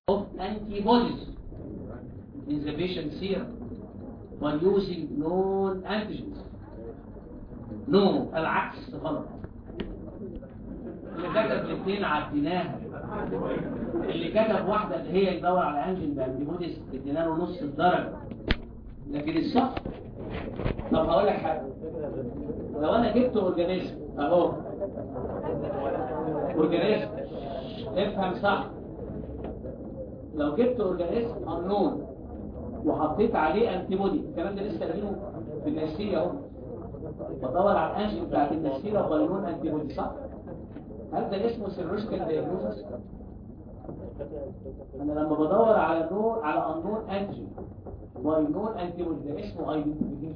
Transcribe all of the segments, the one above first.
of antibodies in the patient serum by using known antigens no العكس غلط اللي كتب الاثنين عديناها اللي كتب واحدة اللي هي يدور على انجين بانتيبوديز ادينا له نص الدرجة لكن الصح طب هقول لك حاجة لو انا جبت اورجانيزم اهو اورجانيزم افهم صح لو جبت اورجانيزم unknown وحطيت عليه انتيبودي الكلام ده لسه قايلينه في النسية اهو بدور على الانجين بتاعت النسية وباينون انتيبودي صح هل ده اسمه سيرولوجيكال دايجنوستس انا لما بدور على نور على unknown انتيجين باينون انتيبودي ده اسمه ايدنتيفيكيشن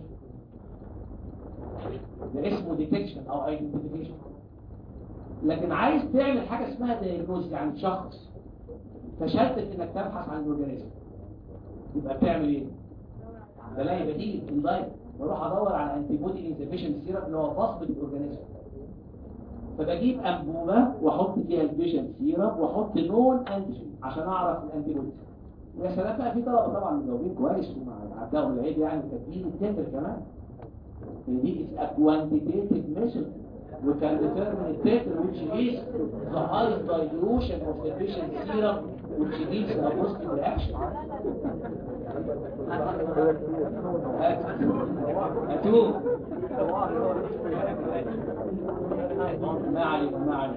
ده اسمه ديتكشن او ايدنتيفيكيشن لكن عايز تعمل حاجه اسمها دايجنوز يعني تشخص فشلت في انك تبحث عن الاورجانيزم يبقى بتعمل ايه بلاقي بديل اندايركت بروح ادور على انتي بودي انسفيشنت سيرم اللي هو فصل الاورجانيزم فبجيب انبوبه واحط فيها البيشنت سيرم واحط نون انتيجين عشان اعرف الانتي بودي ويا سلام بقى في طلبه طبعا مجاوبين كويس وعداهم العيد يعني وكاتبين التتر كمان دي is a quantitative measure we can determine the titer which is the highest dilution of the patient serum which gives a positive reaction هاتوه ما عليك ما عليك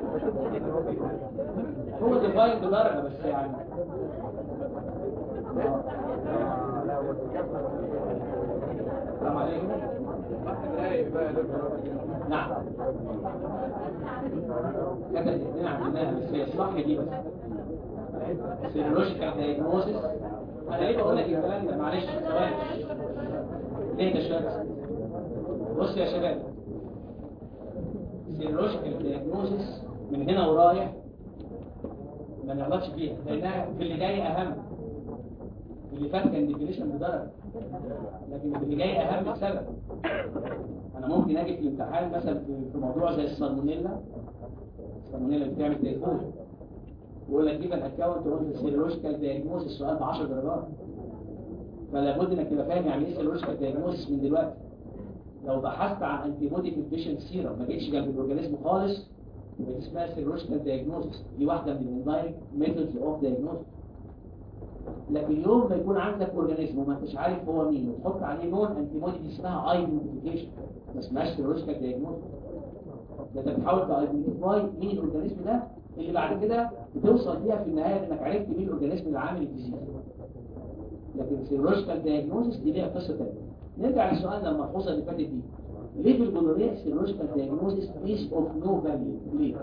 هو ديفاين بدرجة بس يعني السلام عليكم نعم كانت الاثنين عندنا بس هي صح دي بس سيرولوجيكال دايجنوستس انا ليه بقول لك الكلام ده معلش ثواني ليه ده شويه بص يا شباب سيرولوجيكال دايجنوستس من هنا ورايح ما نغلطش فيها لانها في اللي جاي اهم اللي فات كان ديفينيشن بدرجه لكن اللي جاي اهم بسبب انا ممكن اجي في الامتحان مثلا في موضوع زي السالمونيلا السالمونيلا بتعمل تيفوز ويقول لك كيف الاكونت اون سيرولوجيكال دايجنوستس السؤال ب 10 درجات فلا بد انك تبقى فاهم يعني ايه سيرولوجيكال دايجنوستس من دلوقتي لو بحثت عن انتي بودي في البيشنت سيرم ما جيتش جنب الاورجانيزم خالص يبقى دي اسمها سيرولوجيكال دايجنوستس دي واحده من الاندايركت ميثودز اوف دايجنوستس لكن يوم ما يكون عندك اورجانيزم وما انتش عارف هو مين وتحط عليه نون انتي بودي دي اسمها ايدنتيفيكيشن ما اسمهاش سيرولوجيكال دايجنوستس ده انت بتحاول تايدنتيفاي مين الاورجانيزم ده اللي بعد كده بتوصل فيها في النهايه انك عرفت مين الاورجانيزم اللي عامل الديزيز لكن سيرولوجيكال دايجنوستس دي ليها قصه ثانيه نرجع للسؤال لما الملحوظه اللي فاتت دي ليه في الجونوريا سيرولوجيكال دايجنوستس از اوف نو فاليو ليه؟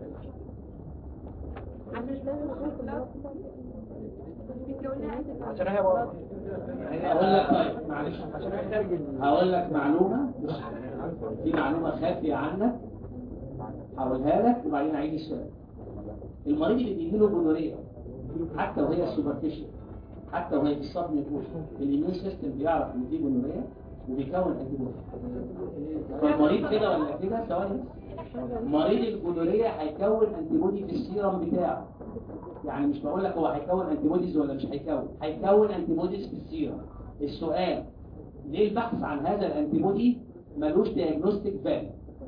عشان هي بقى هقول لك طيب معلش هقول لك معلومه في معلومه خافيه عنك هقولها لك وبعدين اعيد السؤال المريض اللي بيجي له جونوريا حتى وهي سوبرفيشال حتى وهي في الصدمه يكون الاميون سيستم بيعرف ان دي جونوريا وبيكون انتي بودي فالمريض كده ولا كده ثواني مريض الجونوريا هيكون انتي بودي في السيرم بتاعه يعني مش بقول لك هو هيكون انتي بوديز ولا مش هيكون هيكون انتي بوديز في السيرم السؤال ليه البحث عن هذا الانتي بودي ملوش دياجنوستيك فاليو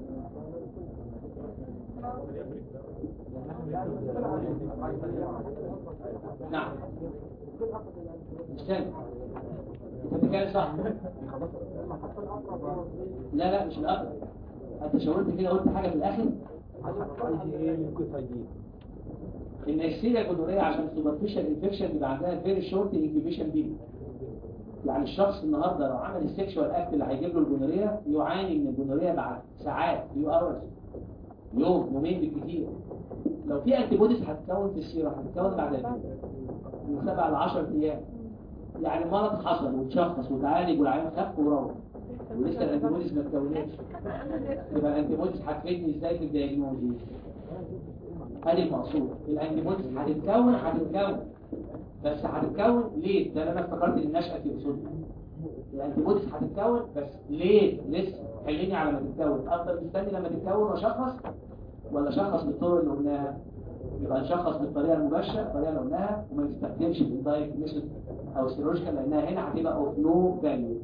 نعم استنى انت بتتكلم صح لا لا مش الاقرب انت شاورت كده قلت حاجه في الاخر ان السيريا الجدوريه عشان سوبرفيشال انفكشن بيبقى عندها فيري شورت انكيبيشن بيريود يعني الشخص النهارده لو عمل السكشوال اكت اللي هيجيب له الجونوريا يعاني من الجونوريا بعد ساعات فيو اورز يوم يومين بالكثير لو في انتي بوديز هتتكون في السيرم هتتكون بعد قد ايه؟ من 7 ل 10 ايام يعني مرض حصل وتشخص وتعالج والعيان خف وروح ولسه الانتي بوديز ما اتكونتش يبقى الانتي بوديز هتفيدني ازاي في الدياجنوز ادي المقصود الانتي بوديز هتتكون هتتكون بس هتتكون ليه ده اللي انا افتكرت ان النشأة في اصولها الانتي بوديز هتتكون بس ليه لسه خليني على ما تتكون افضل مستني لما تتكون واشخص ولا اشخص بالطرق اللي قلناها يبقى نشخص بالطريقه المباشره الطريقه اللي قلناها وما نستخدمش الدايركت ميثود او السيرولوجيكال لانها هنا هتبقى اوف نو فاليو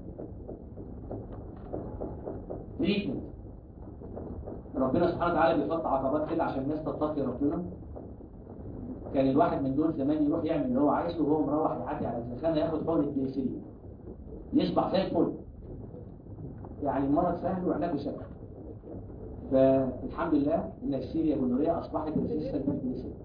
تريتمنت ربنا سبحانه وتعالى بيحط عقبات كده عشان الناس تتقي ربنا كان الواحد من دول زمان يروح يعمل اللي هو عايزه وهو مروح يعدي على الزخانه ياخد حقن البنسلين يصبح زي الفل يعني المرض سهل وعلاجه سهل فالحمد لله ان السيريا جونوريا اصبحت ريزيستنت للبنسلين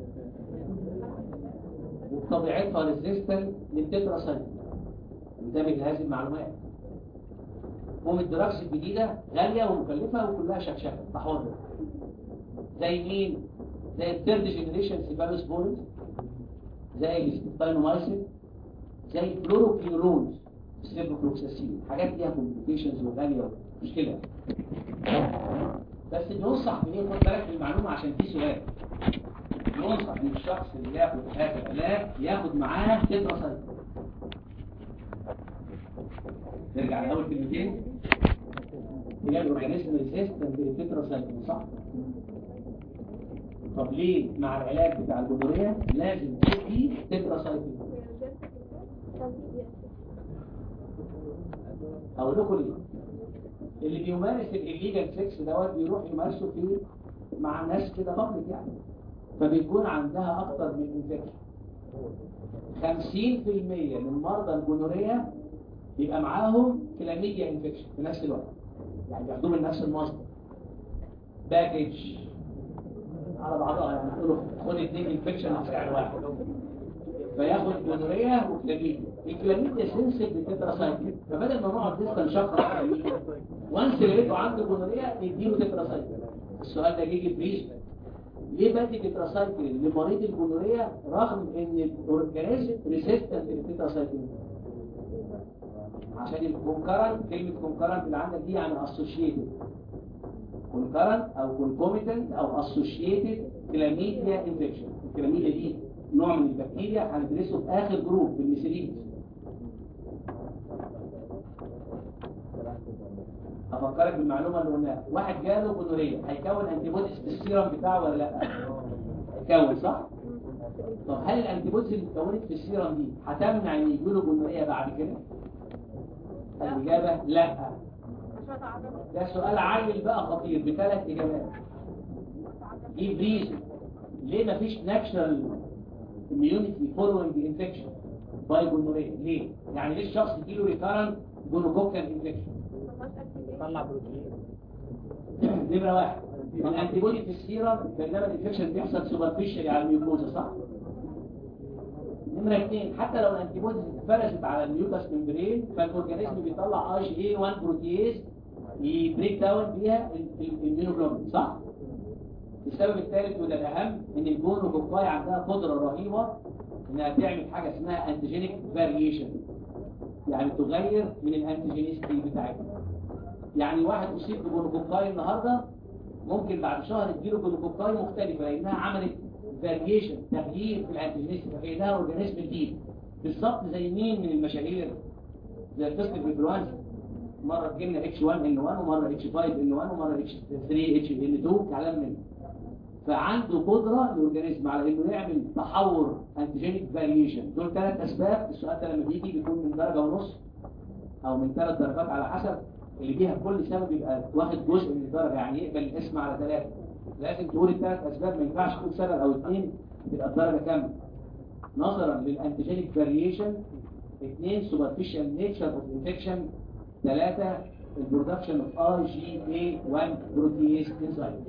وبطبيعتها ريزيستنت للتتراسايكل انتبه لهذه المعلومات هم الدراكس الجديدة غالية ومكلفة وكلها شكشكة تحوض زي مين؟ زي الثيرد جنريشن سيفالوسبورينز زي الستاينومايسين زي الفلوروكينولونز السيبروفلوكساسين حاجات ليها كومبليكيشنز وغالية ومشكلة بس ننصح بإيه خد بالك من المعلومة عشان في سؤال ننصح ان الشخص اللي ياخد هذا العلاج ياخد معاه تتراسايكل نرجع لأول كلمتين هي الأورجانيزم ريسيستنت للتتراسايكلين صح؟ طب ليه مع العلاج بتاع الجدورية لازم تدي تتراسايكلين؟ أقول لكم ليه؟ اللي بيمارس الليجال سكس دوت بيروح يمارسه في مع ناس كده بابليك يعني فبيكون عندها أكتر من انفكشن 50% من مرضى الجنورية يبقى معاهم كلاميديا انفكشن في نفس الوقت يعني بياخدوه من نفس المصدر باكج على بعضها يعني يقولوا خد اثنين انفكشن على سعر واحد فياخد جونوريا وكلاميديا الكلاميديا سنسيف للتتراسايكل فبدل ما نقعد لسه نشخص كلاميديا وانس لقيته عنده جونوريا نديله تتراسايكل السؤال ده جه بريز ليه بدي تتراسايكل لمريض الجونوريا رغم ان الاورجانيزم ريسيستنت للتتراسايكل عشان الكونكرنت كلمة كونكرنت اللي عندك دي يعني اسوشيتد كونكرنت او كونكوميتنت او اسوشيتد كلاميديا انفكشن الكلاميديا دي نوع من البكتيريا هندرسه في اخر جروب في الميسيلينز افكرك بالمعلومه اللي قلناها واحد جاله جونوريا هيكون انتي بوديز في السيرم بتاعه ولا لا هيكون صح طب هل الانتي بوديز اللي اتكونت في السيرم دي هتمنع ان يجيله جونوريا بعد كده الإجابة لا ده سؤال عاجل بقى خطير بثلاث إجابات ايه بريزن ليه مفيش ناتشرال immunity following the infection باي جونوريا ليه؟ يعني ليه الشخص يجيله ريكارنت جونوكوكال انفكشن طلع بروتين نمرة واحد الانتي بودي في السيرم بينما الانفكشن بيحصل سوبرفيشال على الميوكوزا صح؟ نمرة اثنين حتى لو الانتي بوديز اتفرست على الميوكاس ممبرين فالاورجانيزم بيطلع اي جي اي 1 بروتيز يبريك داون بيها الاميونوجلوبين صح؟ السبب الثالث وده الاهم ان الجونوكوكاي عندها قدره رهيبه انها تعمل حاجه اسمها انتيجينيك فاريشن يعني تغير من الانتيجينيستي بتاعتها يعني واحد اصيب بجونوكوكاي النهارده ممكن بعد شهر تجيله جونوكوكاي مختلفه لانها عملت فاريشن تغيير في الانتيجينيستي فكانها اورجانيزم جديد بالظبط زي مين من المشاهير زي قصه الانفلونزا مره جبنا اتش 1 ان 1 ومره اتش 5 ان 1 ومره اتش 3 اتش ان 2 كلام من فعنده قدره الاورجانيزم على انه يعمل تحور انتيجينيك فاريشن دول ثلاث اسباب السؤال ده لما بيجي بيكون من درجه ونص او من ثلاث درجات على حسب اللي فيها كل سبب يبقى واخد جزء من الدرجه يعني يقبل الاسم على ثلاثه لازم تقول الثلاث اسباب ما ينفعش تقول سبب او اثنين تبقى الدرجه كامله نظرا للانتيجينيك فاريشن اثنين سوبرفيشال نيتشر اوف انفكشن ثلاثه البرودكشن اوف اي جي اي 1 بروتيز انزايم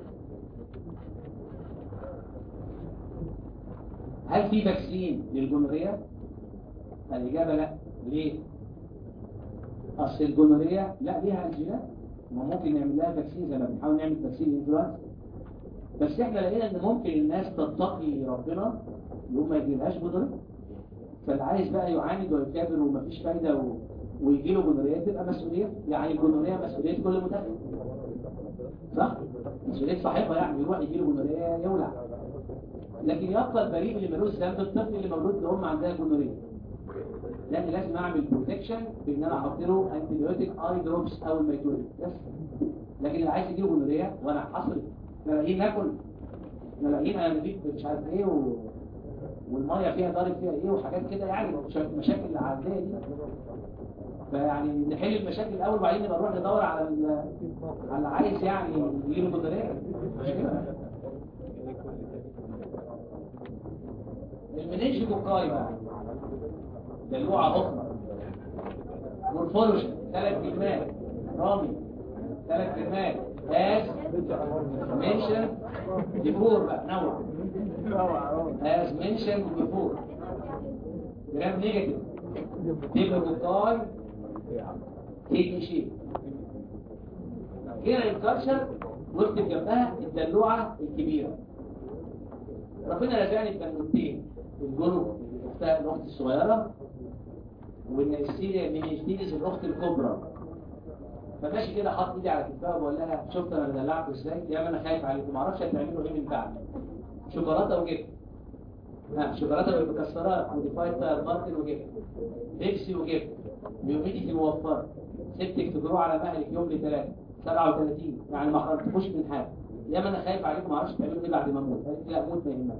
هل في فاكسين للجونوريا؟ الإجابة لا ليه؟ أصل الجونوريا لا ليها أنجينات ما ممكن نعمل لها فاكسين زي ما بنحاول نعمل فاكسين للإنفلونزا بس احنا لقينا ان ممكن الناس تتقي ربنا يقوم ما يجيلهاش جونوريا فاللي عايز بقى يعاند ويكابر ومفيش فايدة و... ويجي له جونوريا تبقى مسؤولية يعني الجونوريا مسؤولية كل متخذ صح؟ مسؤولية صاحبها يعني يروح يجي له جونوريا يولع لكن يبقى البريء اللي ملوش ذنب الطفل اللي مولود لأم عندها جونوريا لان لازم اعمل بروتكشن بان انا احط له انتيبيوتيك اي دروبس اول ما يتولد بس لكن اللي عايز يجيله جونوريا وانا حصل الاقيه ناكل احنا لاقيين انابيب مش عارف ايه و... والميه فيها ضارب فيها ايه وحاجات كده يعني مش- مشاكل العاديه دي فيعني نحل المشاكل الاول وبعدين نبقى نروح ندور على ال- على اللي عايز يعني يجيله بطاريه مش كده المنينج بوكاي بقى دلوعه اخرى مورفولوجي ثلاث كلمات رامي ثلاث كلمات as mentioned before بقى نوع as mentioned before جرام نيجاتيف تبقى بوكاي كيدني شيب هنا الكالتشر واكتب جنبها الدلوعه الكبيره ربنا رزقني ببنوتين الجنوب اختها الاخت الصغيره والنيسيريا من جديد الاخت الكبرى فماشي كده حاط ايدي على كتفها وبقول لها شفت انا بدلعكم ازاي يا ما انا خايف عليكم ما اعرفش هتعملوا ايه من بعد شوكولاته وجبن ها شوكولاته بالمكسرات موديفايد تاير مارتن وجبن بيبسي وجبن بيوميديتي موفره سبتك تجروا على مهلك يوم لثلاثه 37 يعني ما حرمتكوش من حاجه يا ما انا خايف عليكم ما اعرفش تعملوا ايه بعد ما اموت قالت لي لا اموت ما يهمكش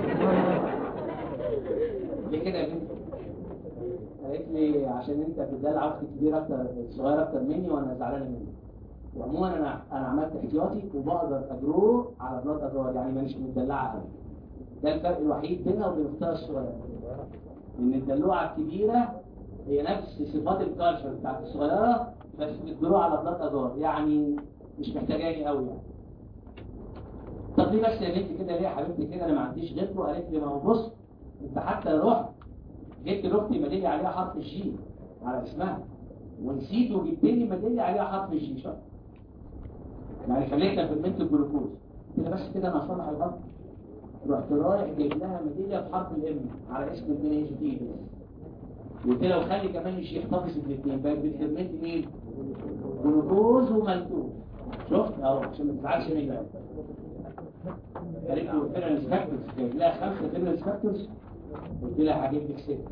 ليه كده يا بنتي قالت لي عشان انت بتدلع اختي كبيره اكتر صغيره اكتر مني وانا زعلانه منك وعموما انا انا عملت احتياطي وبقدر اجرو على بلاد ادوار يعني مانيش مدلعه قوي ده الفرق الوحيد بينها وبين اختها الصغيره ان الدلوعه الكبيره هي نفس صفات الكالتشر بتاعت الصغيره بس بتجرو على بلاد ادوار يعني مش محتاجاني قوي يعني طب ليه بس يا بنتي كده ليه يا حبيبتي كده انا ما عنديش غيره قالت لي ما هو بص انت حتى رحت جبت لاختي ميداليه عليها حرف الجي على اسمها ونسيت وجبت لي ميداليه عليها حرف الجي شوف يعني خليتها في المنت الجلوكوز كده بس كده انا هصلح الغلط رحت رايح جايب لها ميداليه بحرف الام على اسم ابن اتش دي قلت لها وخلي كمان الشيء يحتفظ بالاثنين بقت بالفيرمنت مين؟ جلوكوز وملتوز شفت اهو عشان ما تزعلش مني بقى قالت لي فيرنس فاكتورز جايب لها خمسه فيرنس فاكتورز قلت لها هجيب لك سته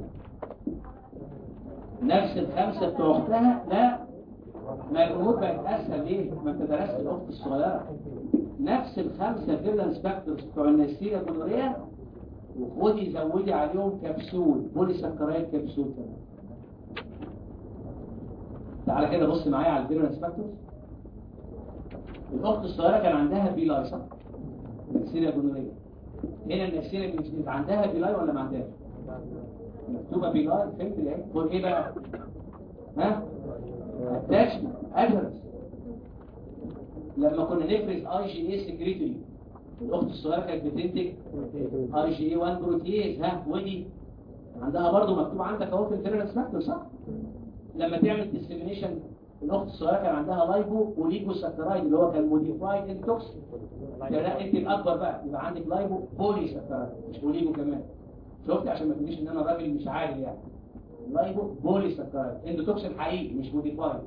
نفس الخمسه بتوع اختها لا ما الامور بقت اسهل ليه؟ ما انت درست الاخت الصغيره نفس الخمسه فيرنس فاكتورز بتوع النسيره الجنوريه وخدي زودي عليهم كبسول بولي سكرايد كبسول كمان تعالى كده بص معايا على الفيرنس فاكتورز الاخت الصغيره كان عندها بيلاي صح؟ نسيره جنوريه هنا النسيره مش مش عندها بيلاي ولا ما عندهاش؟ مكتوبه بيلاي فهمت الايه؟ فور ايه بقى؟ ها؟ اتاشمنت ادرس لما كنا نفرز اي جي اي سكريتوري الاخت الصغيره كانت بتنتج اي جي اي 1 بروتيز ها ودي عندها برضو مكتوب عندك اهو في الفيرنس فاكتور صح؟ لما تعمل ديسكريميشن الاخت الصغيره كان عندها لايبو وليجو سكرايد اللي هو كان موديفايد انتوكسين لا انت الاكبر بقى يبقى عندك لايبو بولي سكرايد مش بوليجو كمان شفت عشان ما تقوليش ان انا راجل مش عارف يعني لايبو بولي سكرايد اندوتوكسين حقيقي مش موديفايد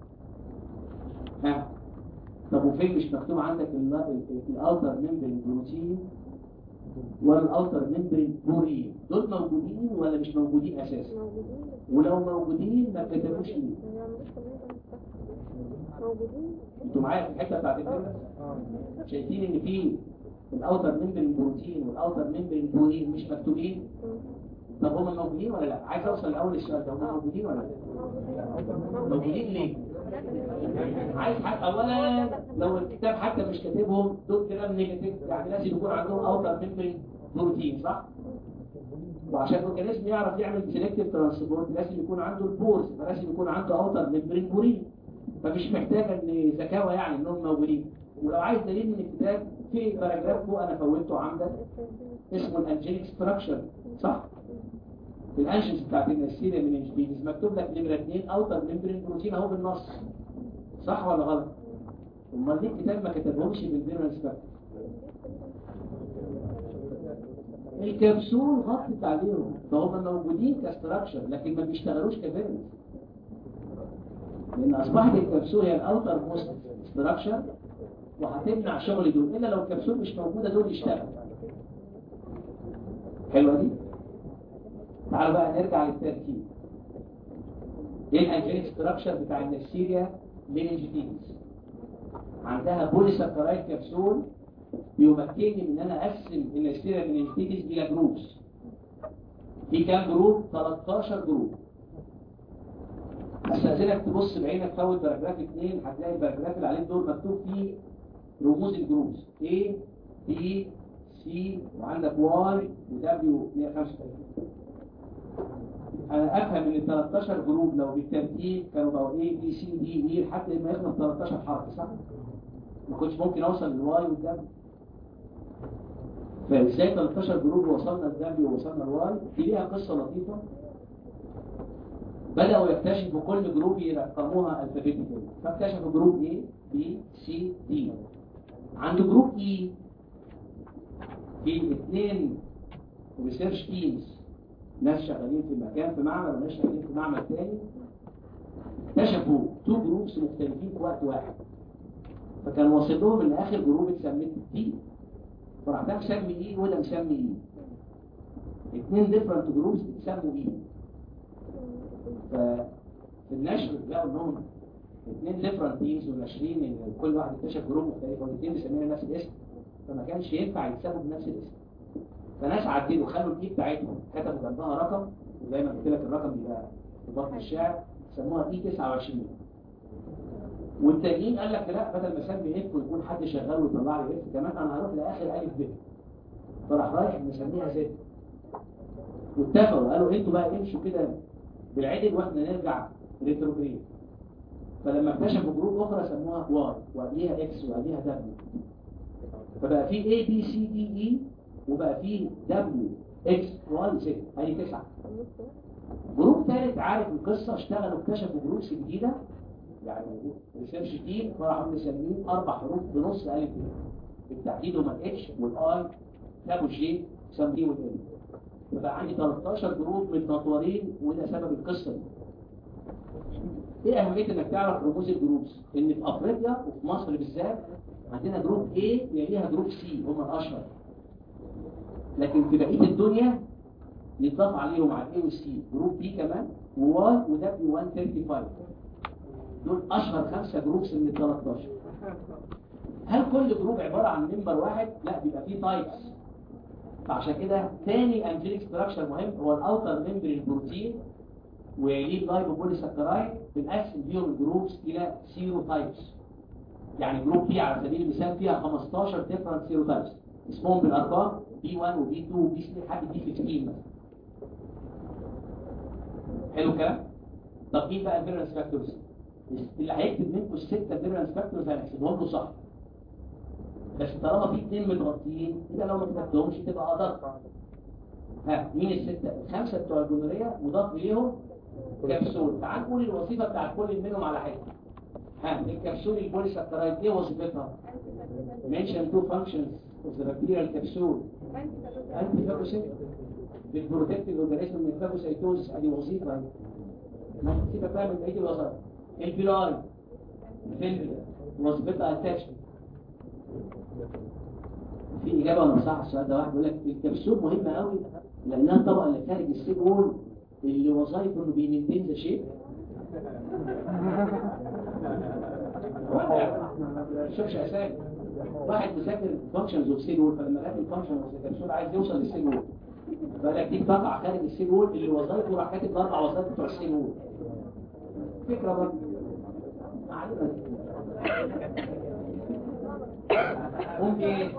ها طب وفين مش مكتوب عندك الاوتر ممبرين بروتين ولا الاوتر ممبرين بورين دول موجودين ولا مش موجودين اساسا موجودين ولو موجودين ما كتبوش ليه ما يعملوش كمان موجودين انتوا معايا في الحته بتاعت الفيروس شايفين ان في الاوتر ممبرين بروتين والاوتر ممبرين بورين مش مكتوبين طب هم موجودين ولا لا عايز اوصل لاول السؤال ده هم موجودين ولا لا موجودين ليه عايز حد اولا لو الكتاب حتى مش كاتبهم دول كلام نيجاتيف يعني لازم يكون عندهم اوتر ممبرين بروتين صح وعشان الاورجانيزم يعرف يعمل سيلكتيف ترانسبورت لازم يكون عنده البورز فلازم يكون عنده اوتر ممبرين بورين فمش محتاجه ان ذكاوه يعني انهم موجودين ولو عايز دليل من الكتاب في باراجراف فوق انا فوتته عندك اسمه الانجينيك ستراكشر صح الانجنز بتاعت النسيله من الجديد مكتوب لك نمره 2 اوتر ممبرين بروتين اهو بالنص صح ولا غلط امال ليه الكتاب ما كتبهمش بالفيرنس فاكتور الكبسول غطت عليهم فهم موجودين كستراكشر لكن ما بيشتغلوش كفيرنس لان اصبحت الكبسول هي الاوتر موست ستراكشر وهتمنع شغل دول الا لو الكبسول مش موجوده دول يشتغل حلوه دي تعالوا بقى نرجع للترتيب ايه الانجينيك ستراكشر بتاع النسيريا لينجيتيز عندها بوليساكرايد كبسول بيمكنني ان انا اقسم النيسيريا مننجيتس الى جروبس في كام جروب 13 جروب استاذنك تبص بعينك فوت باراجراف 2 هتلاقي الباراجراف اللي عليه الدور مكتوب فيه رموز الجروبس A B C وعندك Y و W 135 انا افهم ان ال 13 جروب لو بالترتيب كانوا بقوا A B C D E لحد ما يخلص 13 حرف صح؟ ما كنتش ممكن اوصل للواي والدبليو فازاي 13 جروب وصلنا للدبليو ووصلنا للواي دي ليها قصه لطيفه بدأوا يكتشفوا كل جروب يرقموها الفابيتيكال فاكتشفوا جروب A B C D عند جروب E في اثنين ريسيرش تيمز ناس شغالين في مكان في معمل وناس شغالين في معمل تاني اكتشفوا تو جروبس مختلفين في وقت واحد فكان واصل لهم ان اخر جروب اتسمت تي فراح ده مسمي ايه وده مسمي ايه اثنين ديفرنت جروبس اتسموا ايه ففي النشر لقوا انهم اثنين ديفرنت تيمز وناشرين ان كل واحد اكتشف جروب مختلف والاثنين مسمينها نفس الاسم فما كانش ينفع يتسابوا بنفس الاسم فناس عدلوا خلوا الاي بتاعتهم كتبوا جنبها رقم وزي ما قلت لك الرقم بيبقى في بطن الشعر سموها اي 29 والتانيين قال لك لا بدل ما اسمي اف ويكون حد شغال ويطلع لي اف كمان انا هروح لاخر الف ب فراح رايح مسميها زد واتفقوا قالوا انتوا بقى امشوا كده بالعدل واحنا نرجع ريتروجريد فلما اكتشفوا جروب اخرى سموها واي وقبليها اكس وقبليها دبليو فبقى في اي بي سي دي اي وبقى في دبليو اكس واي زد ادي تسعه جروب ثالث عارف القصه اشتغلوا اكتشفوا جروبس جديده يعني ريسيرش تيم فراحوا مسمين اربع حروف بنص الف ب بالتحديد هما الاتش والاي سابوا جي سام دي والال فبقى عندي 13 جروب متنطورين وده سبب القصه دي ايه اهميه انك تعرف رموز الجروبس ان في افريقيا وفي مصر بالذات عندنا جروب A يليها جروب C هم الاشهر لكن في بقيه الدنيا يتضاف عليهم على A وC جروب B كمان و1 و W135 دول اشهر خمسه جروبس من ال 13 هل كل جروب عباره عن ممبر واحد؟ لا بيبقى فيه تايبس فعشان كده تاني انجينيك ستراكشر مهم هو الاوتر ممبرين بروتين ويليه اللايبوبوليساكرايد بنقسم بيهم الجروبس الى سيرو تايبس يعني جروب بي على سبيل المثال فيها 15 ديفرنت سيرو تايبس اسمهم بالارقام بي 1 وبي 2 وبي 3 لحد بي 15 مثلا حلو الكلام؟ طب مين بقى الفيرنس فاكتورز؟ اللي هيكتب منكم الستة فيرنس فاكتورز هنحسبهم له صح بس طالما في اثنين متغطيين يبقى لو ما كتبتهمش تبقى ادق ها مين الستة؟ الخمسة بتوع الجمهورية مضاف إليهم كبسول تعال نقول الوظيفة بتاع كل منهم على حتة ها الكبسول البوليساكرايد ايه وظيفتها؟ mention two functions of the bacterial capsule انتي فاجوسيت بتبروتكت الاورجانيزم من الفاجوسيتوز ادي وظيفة ما سيبك بقى من بقية الوظائف البيلاي الفيلم وظيفتها اتاتشمنت في إجابة ولا صح السؤال ده واحد يقول لك الكبسول مهمة قوي لأنها الطبقة اللي خارج السيل وول اللي وظائفه إنه بيمنتين ذا شيء ما شوفش أسامي واحد مذاكر فانكشنز اوف سيل وول فلما لقى الفانكشن اوف الكبسول عايز يوصل للسيل وول فقال لك دي تقع خارج السيل وول اللي وظائفه راح كاتب الأربع وظائف بتوع السيل وول فكرة برضه معلومة ممكن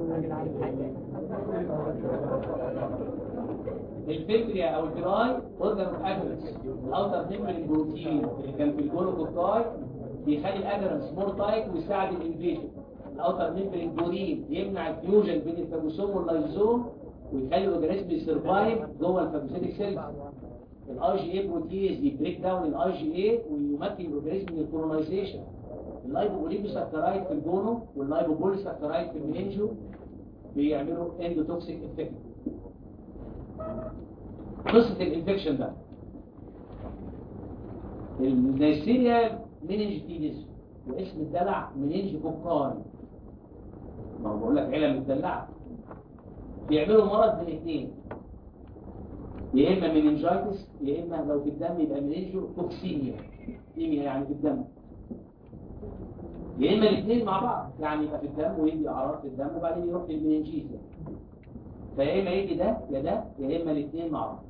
الفكريا او الدراي اورجان اوف اجرنس الاوتر ميمبرين بروتين اللي كان في الجلوكوكاي بيخلي الاجرنس مور تايت ويساعد الانفيجن الاوتر ميمبرين بورين يمنع الفيوجن بين الفاجوسوم واللايزوم ويخلي الاورجانيزم يسرفايف جوه الفاجوسيتك سيلز الاي جي اي بروتيز يبريك داون الاي جي اي ويمكن الاورجانيزم من الكولونايزيشن اللايبوبوليساكرايد في الجونو واللايبوبوليساكرايد في المنينجو بيعملوا اندوتوكسيك افكت قصة الانفكشن ده النيسيريا مننجيتيدس واسم الدلع مننج كوكاي ما هو بقول لك عيلة متدلعة بيعملوا مرض من اثنين يا اما مننجايتس يا اما لو في الدم يبقى مننجو توكسيميا ايميا يعني في الدم يا اما الاثنين مع بعض يعني يبقى في الدم ويدي اعراض في الدم وبعدين يروح للمننجيز فيا اما يجي ده يا ده يا اما الاثنين مع بعض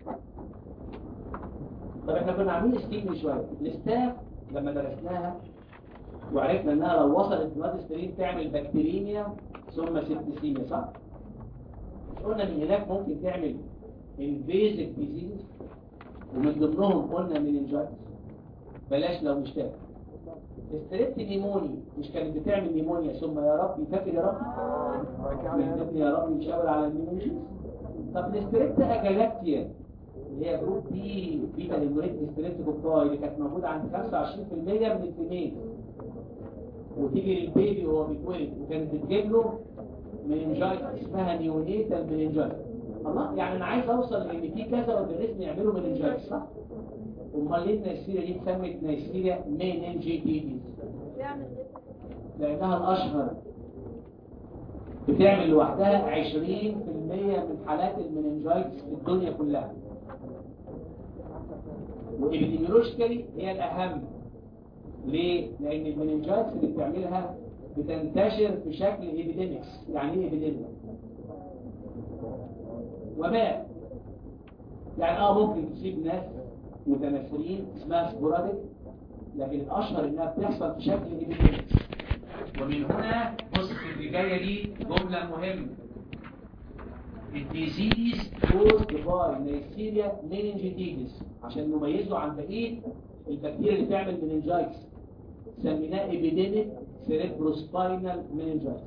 طب احنا كنا عاملين ستيك من شويه الاستاف لما درسناها وعرفنا انها لو وصلت بلاد ستريم تعمل بكتيريميا ثم سيبتسيميا صح؟ مش قلنا من هناك ممكن تعمل انفيزيف ديزيز ومن ضمنهم قلنا مننجايتس بلاش لو مش فاكر استريبت نيموني مش كانت بتعمل نيمونيا ثم يا رب فاكر يا رب ويهدفني يا رب يشاور على النيمونيا طب الاستريبت اجالاكتيا اللي هي جروب دي بيتا هيموريت استريبت كوكاي اللي كانت موجوده عند 25% من الفيميل وتيجي للبيبي وهو بيتولد وكانت بتجيب له مننجايتس اسمها نيونيتال مننجايتس الله يعني انا عايز اوصل ان في كذا اورجانيزم يعملوا مننجايتس صح؟ امال ليه النيسيريا دي اتسمت نيسيريا مننجيتيديز؟ بيعمل لانها الاشهر بتعمل لوحدها 20% من حالات المننجايتس في الدنيا كلها وإبيديميولوجيكالي هي الأهم ليه؟ لأن المننجايتس اللي بتعملها بتنتشر في شكل ايبيديميكس يعني ايه ايبيديميك؟ وباء يعني اه ممكن تصيب ناس متناثرين اسمها سبوراديك لكن الاشهر انها بتحصل في شكل ايبيديميكس ومن هنا بص اللي جايه دي جمله مهمه الديزيز كوزد باي نيسيريا مننجيتيدس عشان نميزه عن بقيه البكتيريا اللي بتعمل مننجايتس سميناه ابيديميك سيريبروسباينال مننجايتس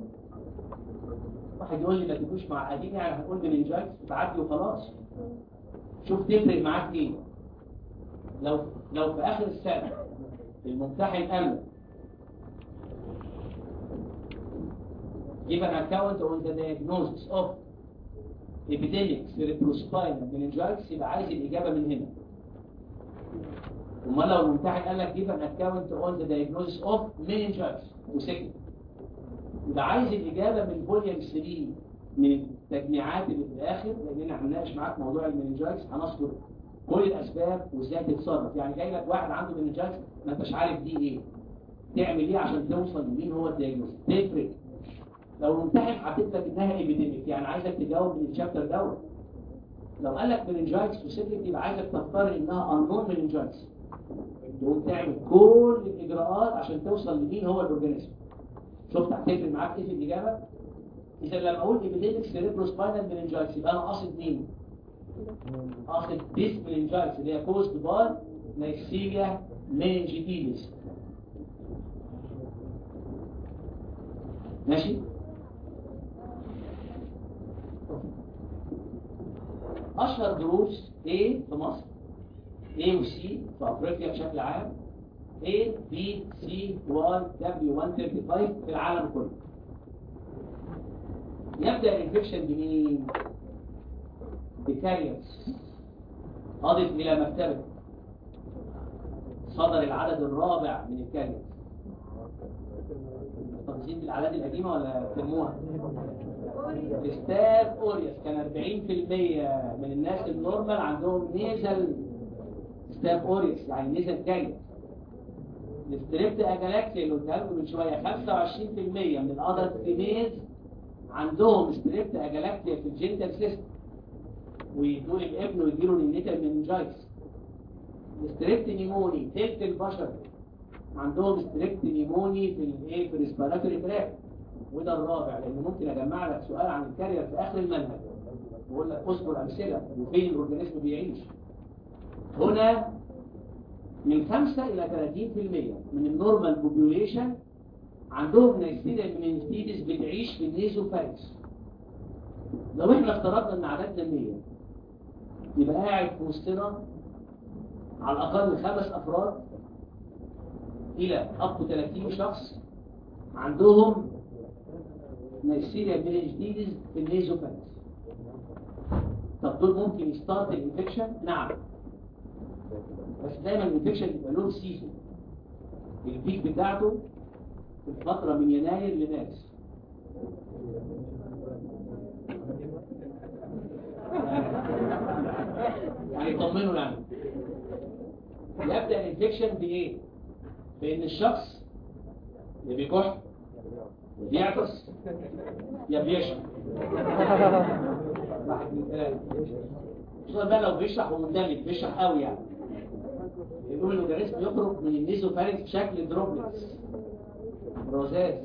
واحد يقول لي ما تبقوش معقدين يعني هنقول مننجايتس تعدي وخلاص شوف تفرق معاك ايه لو لو في اخر السنه الممتحن قال لك give an account on the diagnosis of epidemic cerebrospinal meningitis يبقى عايز الإجابة من هنا امال لو الممتحن قال لك give an account on the diagnosis of meningitis وسكت يبقى عايز الإجابة من فوليوم 3 من التجميعات اللي في الآخر لأننا هنناقش معاك موضوع المننجايتس هنذكر كل الأسباب وإزاي تتصرف يعني جاي لك واحد عنده مننجايتس ما انتش عارف دي إيه تعمل إيه عشان توصل لمين هو الدياجنوز تفرق لو الممتحن حاطط لك انها ايبيديميك يعني عايزك تجاوب من الشابتر دوت لو قال لك مننجايتس سبيسيفيك يبقى عايزك تختار انها انون مننجايتس تقوم تعمل كل الاجراءات عشان توصل لمين هو الاورجانيزم شفت هتفرق معاك ايه في الاجابه اذا لما اقول ايبيديميك سيريبروسباينال مننجايتس يبقى انا قاصد مين قاصد ديس مننجايتس اللي هي كوزد باي نيكسيليا مننجيتيدس ماشي اشهر دروس A في مصر A و C في افريقيا بشكل عام A B C Y W 135 في العالم كله يبدأ الانفكشن بمين؟ بكاريوس أضف إلى مكتبة صدر العدد الرابع من الكاريوس تنظيم الأعداد القديمة ولا ترموها؟ ستاف اوريوس كان 40% من الناس النورمال عندهم نيزل ستاف اوريوس يعني نيزل جاي الستريبت اجالاكسيا اللي قلتها لكم من شويه 25% من الادلت فيميلز عندهم ستريبت اجالاكسيا في الجنتال سيستم ويدوا الابن ويديله النيتال مننجايتس ستريبت نيموني تلت البشر عندهم ستريبت نيموني في الايه في الريسبيراتوري تراك وده الرابع لان ممكن اجمع لك سؤال عن الكارير في اخر المنهج بقول لك اذكر امثله وفين الاورجانيزم بيعيش هنا من 5 الى 30% من النورمال بوبيوليشن عندهم نيسيريا مننجيتس بتعيش في النيزوفاريكس لو احنا افترضنا ان عددنا 100 يبقى قاعد في وسطنا على الاقل خمس افراد الى اب 30 شخص عندهم نيسيريا مننجيتس في النيزوفاريكس طب دول ممكن يستارت الانفكشن نعم بس دايما الانفكشن بيبقى له سيزون البيك بتاعته في الفترة من يناير لمارس يعني طمنوا يعني يبدأ الانفكشن بإيه؟ بإن الشخص يا بيكح يا بيعطس يا بيشرب واحد من ثلاثة خصوصا بقى لو بيشرح ومندمج بيشرح قوي يعني يقول الاورجانيزم يخرج من النيزوفارينكس بشكل دروبلتس روزات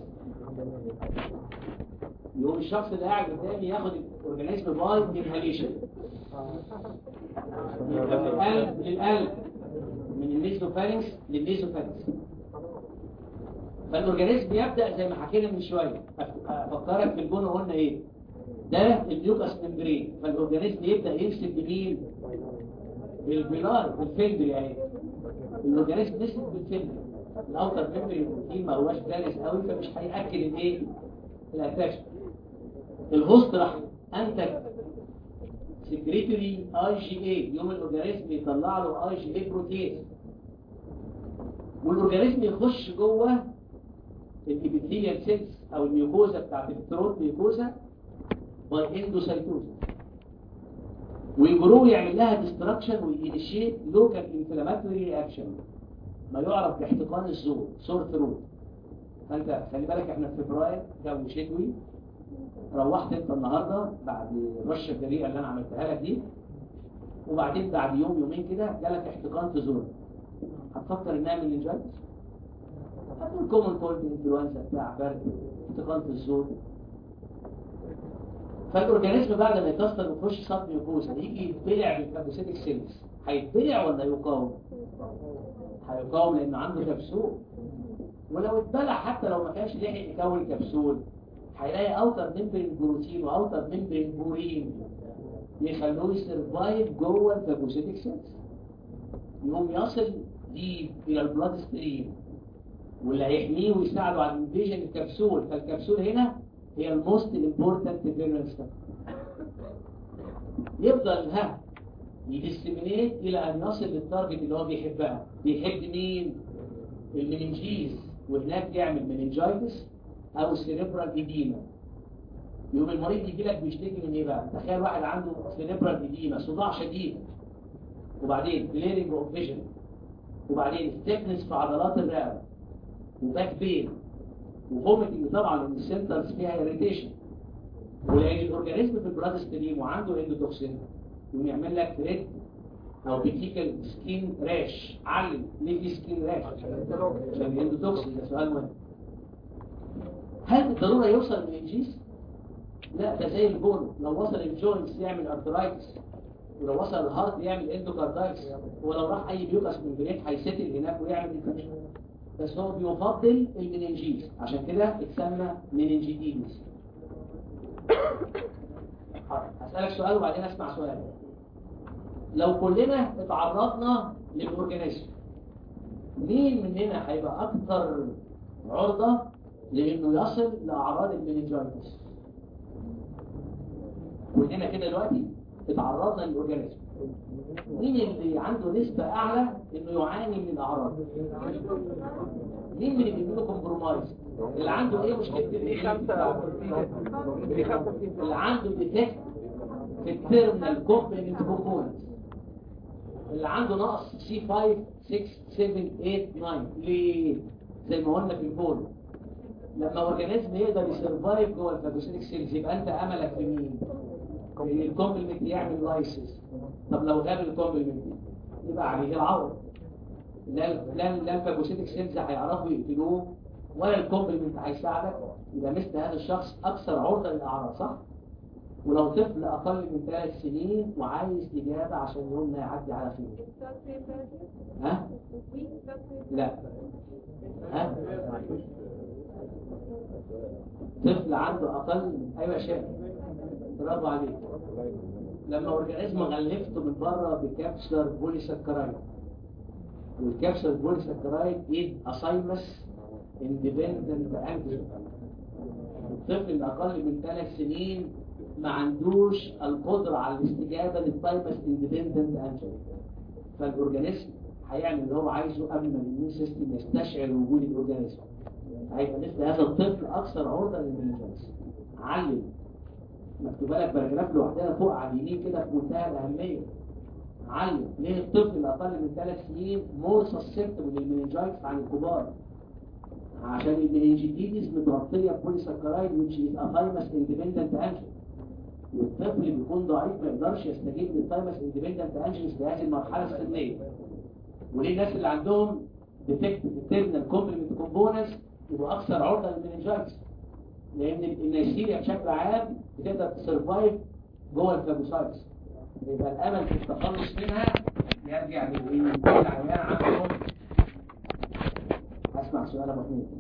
يقوم الشخص اللي قاعد قدامي ياخد الاورجانيزم باي انهاليشن يبقى من القلب للقلب من النيزوفارينكس للنيزوفارينكس فالاورجانيزم يبدا زي ما حكينا من شويه افكرك في البون قلنا ايه ده النيوكاس ممبرين فالاورجانيزم يبدا يمسك بمين بالبيلار بالفندر يعني الاورجانيزم مسك بالفندر الاوتر ميموري بروتين ما هواش دارس قوي فمش هياكل الايه الاتاشن الهوست راح انتج سكريتوري اي جي اي يوم الاورجانيزم يطلع له اي جي اي بروتين والاورجانيزم يخش جوه الابيثيليال سيلز او الميوكوزا بتاعت الثروت ميوكوزا والاندوسايتوزا ويجرو يعمل لها ديستراكشن وينيشيت لوكال انفلاماتوري رياكشن ما يعرف باحتقان الزور سور ثروت فانت خلي بالك احنا في فبراير جو شتوي روحت انت النهارده بعد الرشه الجريئه اللي انا عملتها لك دي وبعدين بعد يوم يومين كده جالك احتقان في زور هتفكر انها مننجايتس هتقول كومن كولد انفلونزا بتاع برد احتقان في الزور فالاورجانيزم بعد ما يكسر ويخش سطح ميوكوزا يجي يتبلع بالفاجوسيتك سيلز هيتبلع ولا يقاوم؟ هيقاوم لانه عنده كبسول ولو اتبلع حتى لو ما كانش لحق يكون كبسول هيلاقي اوتر ممبرين بروتين واوتر ممبرين بورين يخلوه يسرفايف جوه الفاجوسيتك سيلز يقوم يصل دي الى البلاد ستريم واللي هيحميه ويساعده على الانفيجن الكبسول فالكبسول هنا هي الموست امبورتنت فيرنس يفضل ها يديسمينيت الى ان يصل للتارجت اللي هو بيحبها بيحب مين المننجيز وهناك يعمل مننجايتس او سيريبرال ايديما يوم المريض يجي لك بيشتكي من ايه بقى تخيل واحد عنده سيريبرال ايديما صداع شديد وبعدين بليرنج اوف فيجن وبعدين ستيفنس في عضلات الرقبه وباك بين وفوميتنج طبعا لان السنترز فيها اريتيشن ولان الاورجانيزم في البلاد ستريم وعنده اندوتوكسين يقوم يعمل لك ريد او بيتيكال سكين راش علم ليه في سكين راش عشان الاندوتوكسين ده سؤال مهم هل بالضروره يوصل للانجيز؟ لا ده زي البون لو وصل الجوينتس يعمل ارترايتس ولو وصل الهارت يعمل اندوكاردايتس ولو راح اي بيوكس من بريد هيسيتل هناك ويعمل انفكشن بس هو بيفضل المننجيز عشان كده اتسمى مننجيتيز هسألك سؤال وبعدين اسمع سؤال لو كلنا اتعرضنا للاورجانيزم مين مننا هيبقى اكثر عرضة لانه يصل لاعراض المننجايتس كلنا كده دلوقتي اتعرضنا للاورجانيزم مين اللي عنده نسبة اعلى انه يعاني من الاعراض مين من اللي بيعملوا كومبرومايز اللي عنده ايه مشكله اللي عنده ديفكت في التيرمينال كومبوننت كومبوننت اللي عنده نقص سي 5 6 7 8 9 ليه زي ما قلنا في البول لما اورجانيزم يقدر يسرفايف جوه الفاجوسيتك سيلز يبقى انت املك في مين الكومبلمنت يعمل لايسيس طب لو غاب الكومبلمنت يبقى عليه العوض لا لا لا الفاجوسيتك سيلز هيعرفوا يقتلوه ولا الكومبلمنت هيساعدك يبقى مثل هذا الشخص اكثر عرضه للاعراض صح ولو طفل اقل من ثلاث سنين وعايز اجابه عشان يومنا يعدي على خير ها لا ها طفل عنده اقل من ايوه شاب برافو عليك لما اورجانيزم غلفته من بره بكابسولار بوليساكرايد والكابسولار بوليساكرايد ايه اسايمس اندبندنت انتيجين الطفل اللي اقل من ثلاث سنين ما عندوش القدره على الاستجابه للتايمس اندبندنت انتيجين فالاورجانيزم هيعمل اللي هو عايزه قبل ما الاميون سيستم يستشعر وجود الاورجانيزم هيبقى مثل هذا الطفل اكثر عرضه للمنجنس علم مكتوبه لك باراجراف لوحدها فوق على اليمين كده في منتهى الاهميه علم ليه الطفل اللي اقل من ثلاث سنين مور سسبتبل للمنجايتس عن الكبار عشان المننجيتيز متغطيه بوليساكرايد which is a thymus independent antigen والطفل بيكون ضعيف ما يقدرش يستجيب للثايمس اندبندنت انجنز في هذه المرحله السنيه وليه الناس اللي عندهم ديفكت في التيرمينال كومبلمنت كومبوننتس يبقوا اكثر عرضه للمننجايتس لان النيسيريا بشكل عام بتقدر تسرفايف جوه الفاجوسايتس يبقى الامل في التخلص منها يرجع للعيان عندهم اسمع سؤال ابو حميد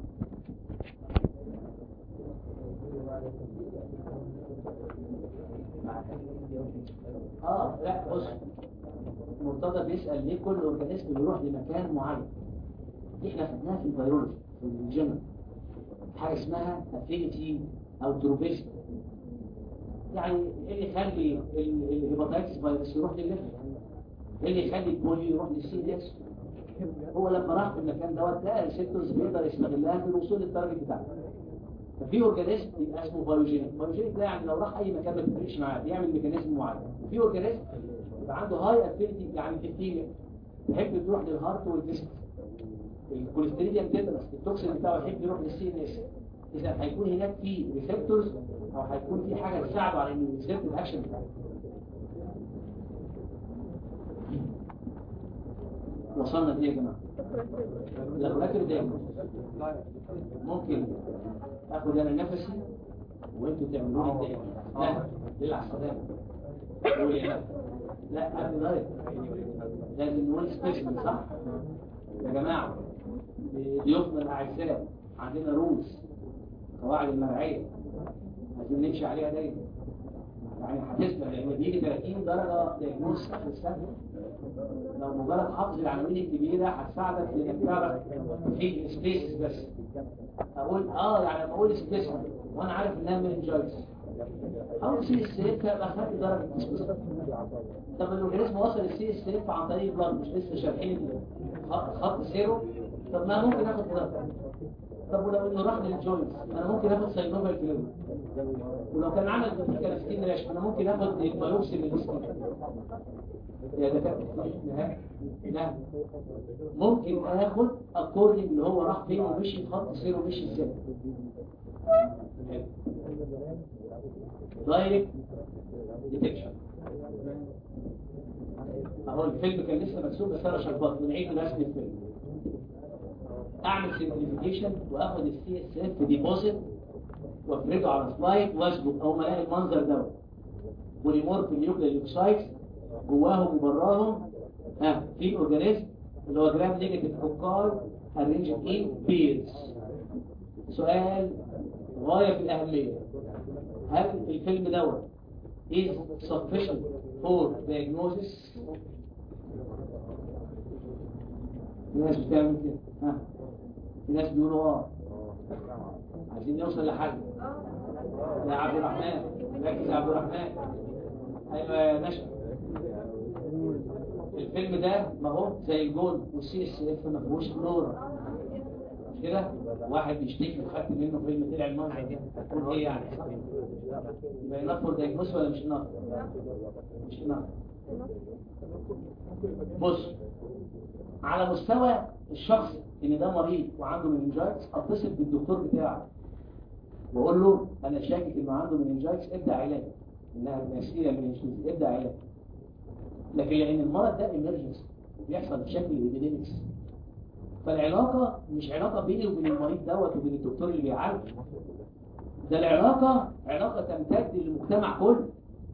اه لا بص مرتضى بيسأل ليه كل اورجانيزم بيروح لمكان معين دي احنا خدناها في الفيرولوجي في الجنرال حاجه اسمها افينيتي او تروبيست يعني ايه اللي يخلي ال- الهيباتايتس فيروس يروح للليفر ايه اللي يخلي البوليو يروح للسي اس هو لما راح في المكان دوت لقى الريسبتورز بيقدر يستغلها في الوصول للتارجت بتاعه ففي اورجانيزم يبقى اسمه بايوجينيك بايوجينيك ده يعني لو راح اي مكان ما تفرقش معاه بيعمل ميكانيزم معين في اورجانيزم يبقى عنده هاي افينيتي يعني البكتيريا تحب تروح للهارت والجسم الكوليستريديم تدرس التوكسين بتاعه يحب يروح للسي ان اس اذا هيكون هناك في ريسبتورز او هيكون في حاجه تساعده على انه يسيرت الاكشن بتاعه وصلنا دي يا جماعه لابوراتوري دايجنوز ممكن اخد انا نفسي وانتوا تعملوا لي الدايجنوز لا ليه على السلامه قول يا لا لا قبل ذلك لازم نقول سبيشال صح يا جماعه ضيوفنا الاعزاء عندنا رولز قواعد المرعيه لازم نمشي عليها دايما يعني هتسمع لما بيجي 30 درجه دايجنوز اخر السنه لو مجرد حافظ العناوين الكبيره هتساعدك في انك تعرف في سبيسز بس اقول اه يعني لما اقول سبيس وانا عارف انها منجايتس او سي اس اف ابقى خدت درجه سبيس طب الاورجانيزم وصل السي اس اف عن طريق البلد مش لسه شارحين خط خط سيرو طب ما ممكن اخد بلد طب ولو انه راح للجوينتس انا ممكن اخد ساينوفال فلويد ولو كان عمل نتيجه سكين راش انا ممكن اخد البيوبسي من السكين يا دكاتره لا لا ممكن اخد اكوردنج اللي هو راح فين ومشي في خط سير ومشي ازاي دايركت ديتكشن اهو الفيلم كان لسه مرسوم بس انا شربات بنعيد رسم الفيلم اعمل سمبليفيكيشن واخد السي اس اف ديبوزيت وافرده على سلايد واسجد او ما الاقي المنظر دوت وليمورف النيوكلير ليوكسايتس جواهم وبراهم ها في اورجانيزم اللي هو جرام نيجاتيف كوكاي ارينج ان بيرز سؤال غايه في الاهميه هل الفيلم دوت is sufficient for diagnosis في ناس بتعمل كده ها في ناس بيقولوا اه عايزين نوصل لحل يا عبد الرحمن ركز يا عبد الرحمن ايوه يا نشأ الفيلم ده ما هو زي الجول والسي اس اف ما فيهوش فلورا مش كده واحد بيشتكي وخدت منه فيلم طلع المنظر ده هتقول ايه يعني يبقى ينفر دايجنوس ولا مش ينفر مش ينفر بص على مستوى الشخص ان ده مريض وعنده مننجايتس اتصل بالدكتور بتاعه واقول له انا شاكك انه عنده مننجايتس ابدا علاج انها نسيله مننجايتس ابدا علاج لكن لان المرض ده ايمرجنسي بيحصل بشكل ايبيديمكس فالعلاقه مش علاقه بيني وبين المريض دوت وبين الدكتور اللي بيعالجه ده العلاقه علاقه تمتد للمجتمع كله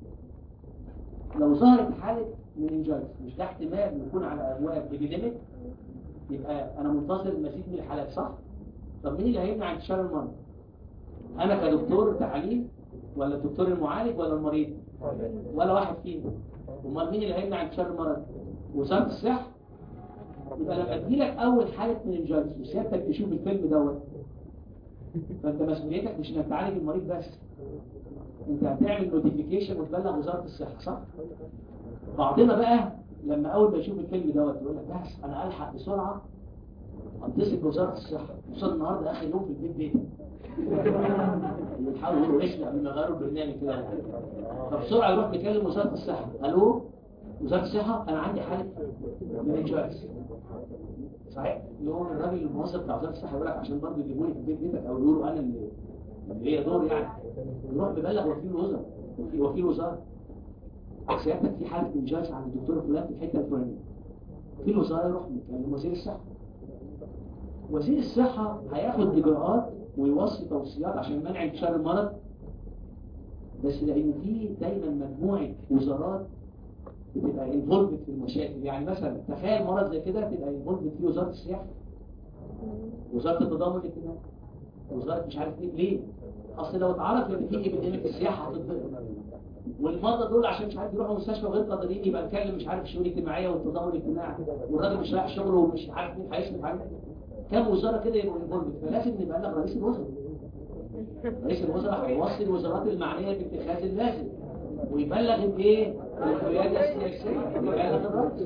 لو ظهرت حاله مننجايتس مش ده احتمال يكون على ابواب ايبيديميك يبقى انا منتظر مزيد من الحالات صح طب مين اللي هيمنع انتشار المرض انا كدكتور تحاليل ولا الدكتور المعالج ولا المريض ولا واحد فيهم امال مين اللي هيمنع انتشار المرض وزاره الصحه يبقى لما تجيلك اول حاله مننجايتس وسيادتك تشوف الفيلم دوت فانت مسؤوليتك مش انك تعالج المريض بس انت هتعمل نوتيفيكيشن وتبلغ وزاره الصحه صح بعضنا بقى لما اول ما يشوف الفيلم دوت يقول لك بس انا الحق بسرعه اتصل بوزاره الصحه وصل النهارده اخر يوم في البيت بيتي بيحاولوا يقولوا اسم قبل ما يغيروا البرنامج كده فبسرعه يروح يكلم وزاره الصحه الو وزاره الصحه انا عندي حاله مننجايتس صحيح يقوم الراجل الموظف بتاع وزاره الصحه يقول لك عشان برضه يجيبوني في البيت بيتك او يقولوا انا اللي اللي هي دور يعني يروح ببلغ وكيل الوزراء وكيل وكيل وزاره سيادتك في حاله منجايتس عند الدكتور فلان في الحته الفلانيه وكيل الوزاره يروح يكلم وزير الصحه وزير الصحه هياخد اجراءات ويوصي توصيات عشان منع انتشار المرض بس لان في دايما مجموعه وزارات بتبقى انفولفد في المشاكل يعني مثلا تخيل مرض زي كده تبقى انفولفد فيه وزاره السياحه وزاره التضامن الاجتماعي وزاره مش عارف ايه ليه اصل لو اتعرف ان في ايبيديميك السياحه هتتضرب والمرضى دول عشان مش عارف يروحوا مستشفى غير قادرين يبقى نكلم مش عارف الشؤون الاجتماعيه والتضامن الاجتماعي والراجل مش رايح شغله ومش عارف مين هيصرف عليه كم وزاره كده يبقوا انفولفد فلازم نبلغ رئيس الوزراء رئيس الوزراء هيوصي الوزارات المعنيه باتخاذ اللازم ويبلغ الايه القياده السياسيه ويبلغ الرئيس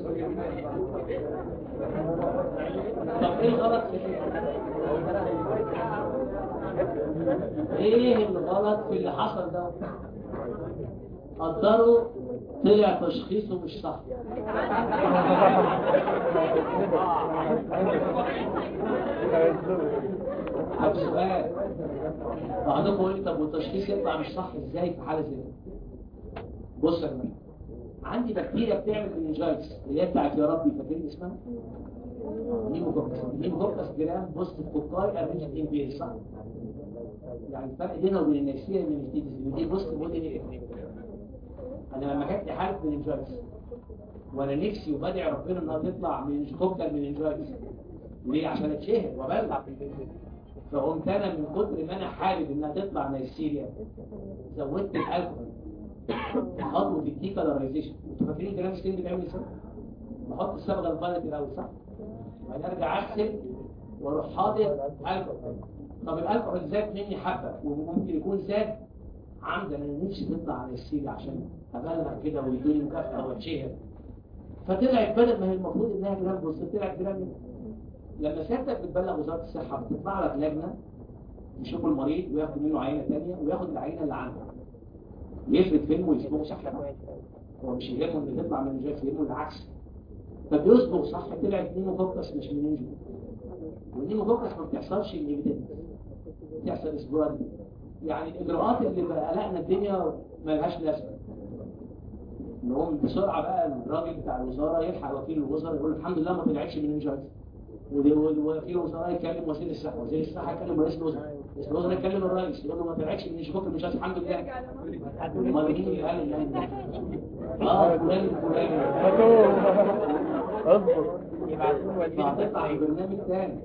طب ايه الغلط في ايه الغلط في اللي حصل ده قدروا طلع تشخيصه مش صح طب سؤال بعضكم يقول لي طب والتشخيص يطلع مش صح ازاي في حاله زي كده بص يا جماعه عندي بكتيريا بتعمل مننجايتس اللي هي بتاعت يا ربي فاكرين اسمها نيموكوكس نيموكوكس جرام بوست كوكاي ارنجت ان بيل صح يعني الفرق بينها وبين النيسيا المينيستيتس دي بوست بودي انا لما جات لي حاله مننجايتس وانا نفسي وبدعي ربنا انها تطلع من كوكتل مننجايتس ليه عشان اتشهر وابلع فقمت انا من كتر ما انا حابب انها تطلع نيسيريا زودت الالكول خطوه الديكالرايزيشن انتوا فاكرين كلام ستين بيتعمل ازاي؟ بحط الصبغه الفايلت الاول صح؟ بعدين ارجع اغسل واروح حاطط الكحول طب الالكحول زاد مني حبه وممكن يكون زاد عمدا انا نفسي تطلع على السيل عشان ابلغ كده ويدوني مكافاه واتشهر فطلعت بدل ما هي المفروض انها جرام بص طلعت جرام لما سيادتك بتبلغ وزاره الصحه بتطلع لك لجنه يشوفوا المريض وياخدوا منه عينه ثانيه وياخد العينه اللي عنده يثبت فيلم ويصبغه صح هو مش يهمه ان تطلع من الجاف يهمه العكس فبيصبغ صح طلعت نيموكوكس مش مننجو والنيموكوكس ما بتحصلش الايفيدنس بتحصل اسبوع يعني الاجراءات اللي قلقنا الدنيا ملهاش لازمه نقوم بسرعه بقى الراجل بتاع الوزاره يلحق وكيل الوزراء يقول الحمد لله ما طلعتش مننجايتس ووكيل الوزراء يكلم وزير الصحه وزير الصحه يكلم رئيس الوزراء رئيس الوزراء يكلم الرئيس يقول له ما طلعتش من شبوك المنشات الحمد لله امال مين اللي قال اللي اه فلان الفلاني اصبر يبعتوا له وزير هتطلع في برنامج تاني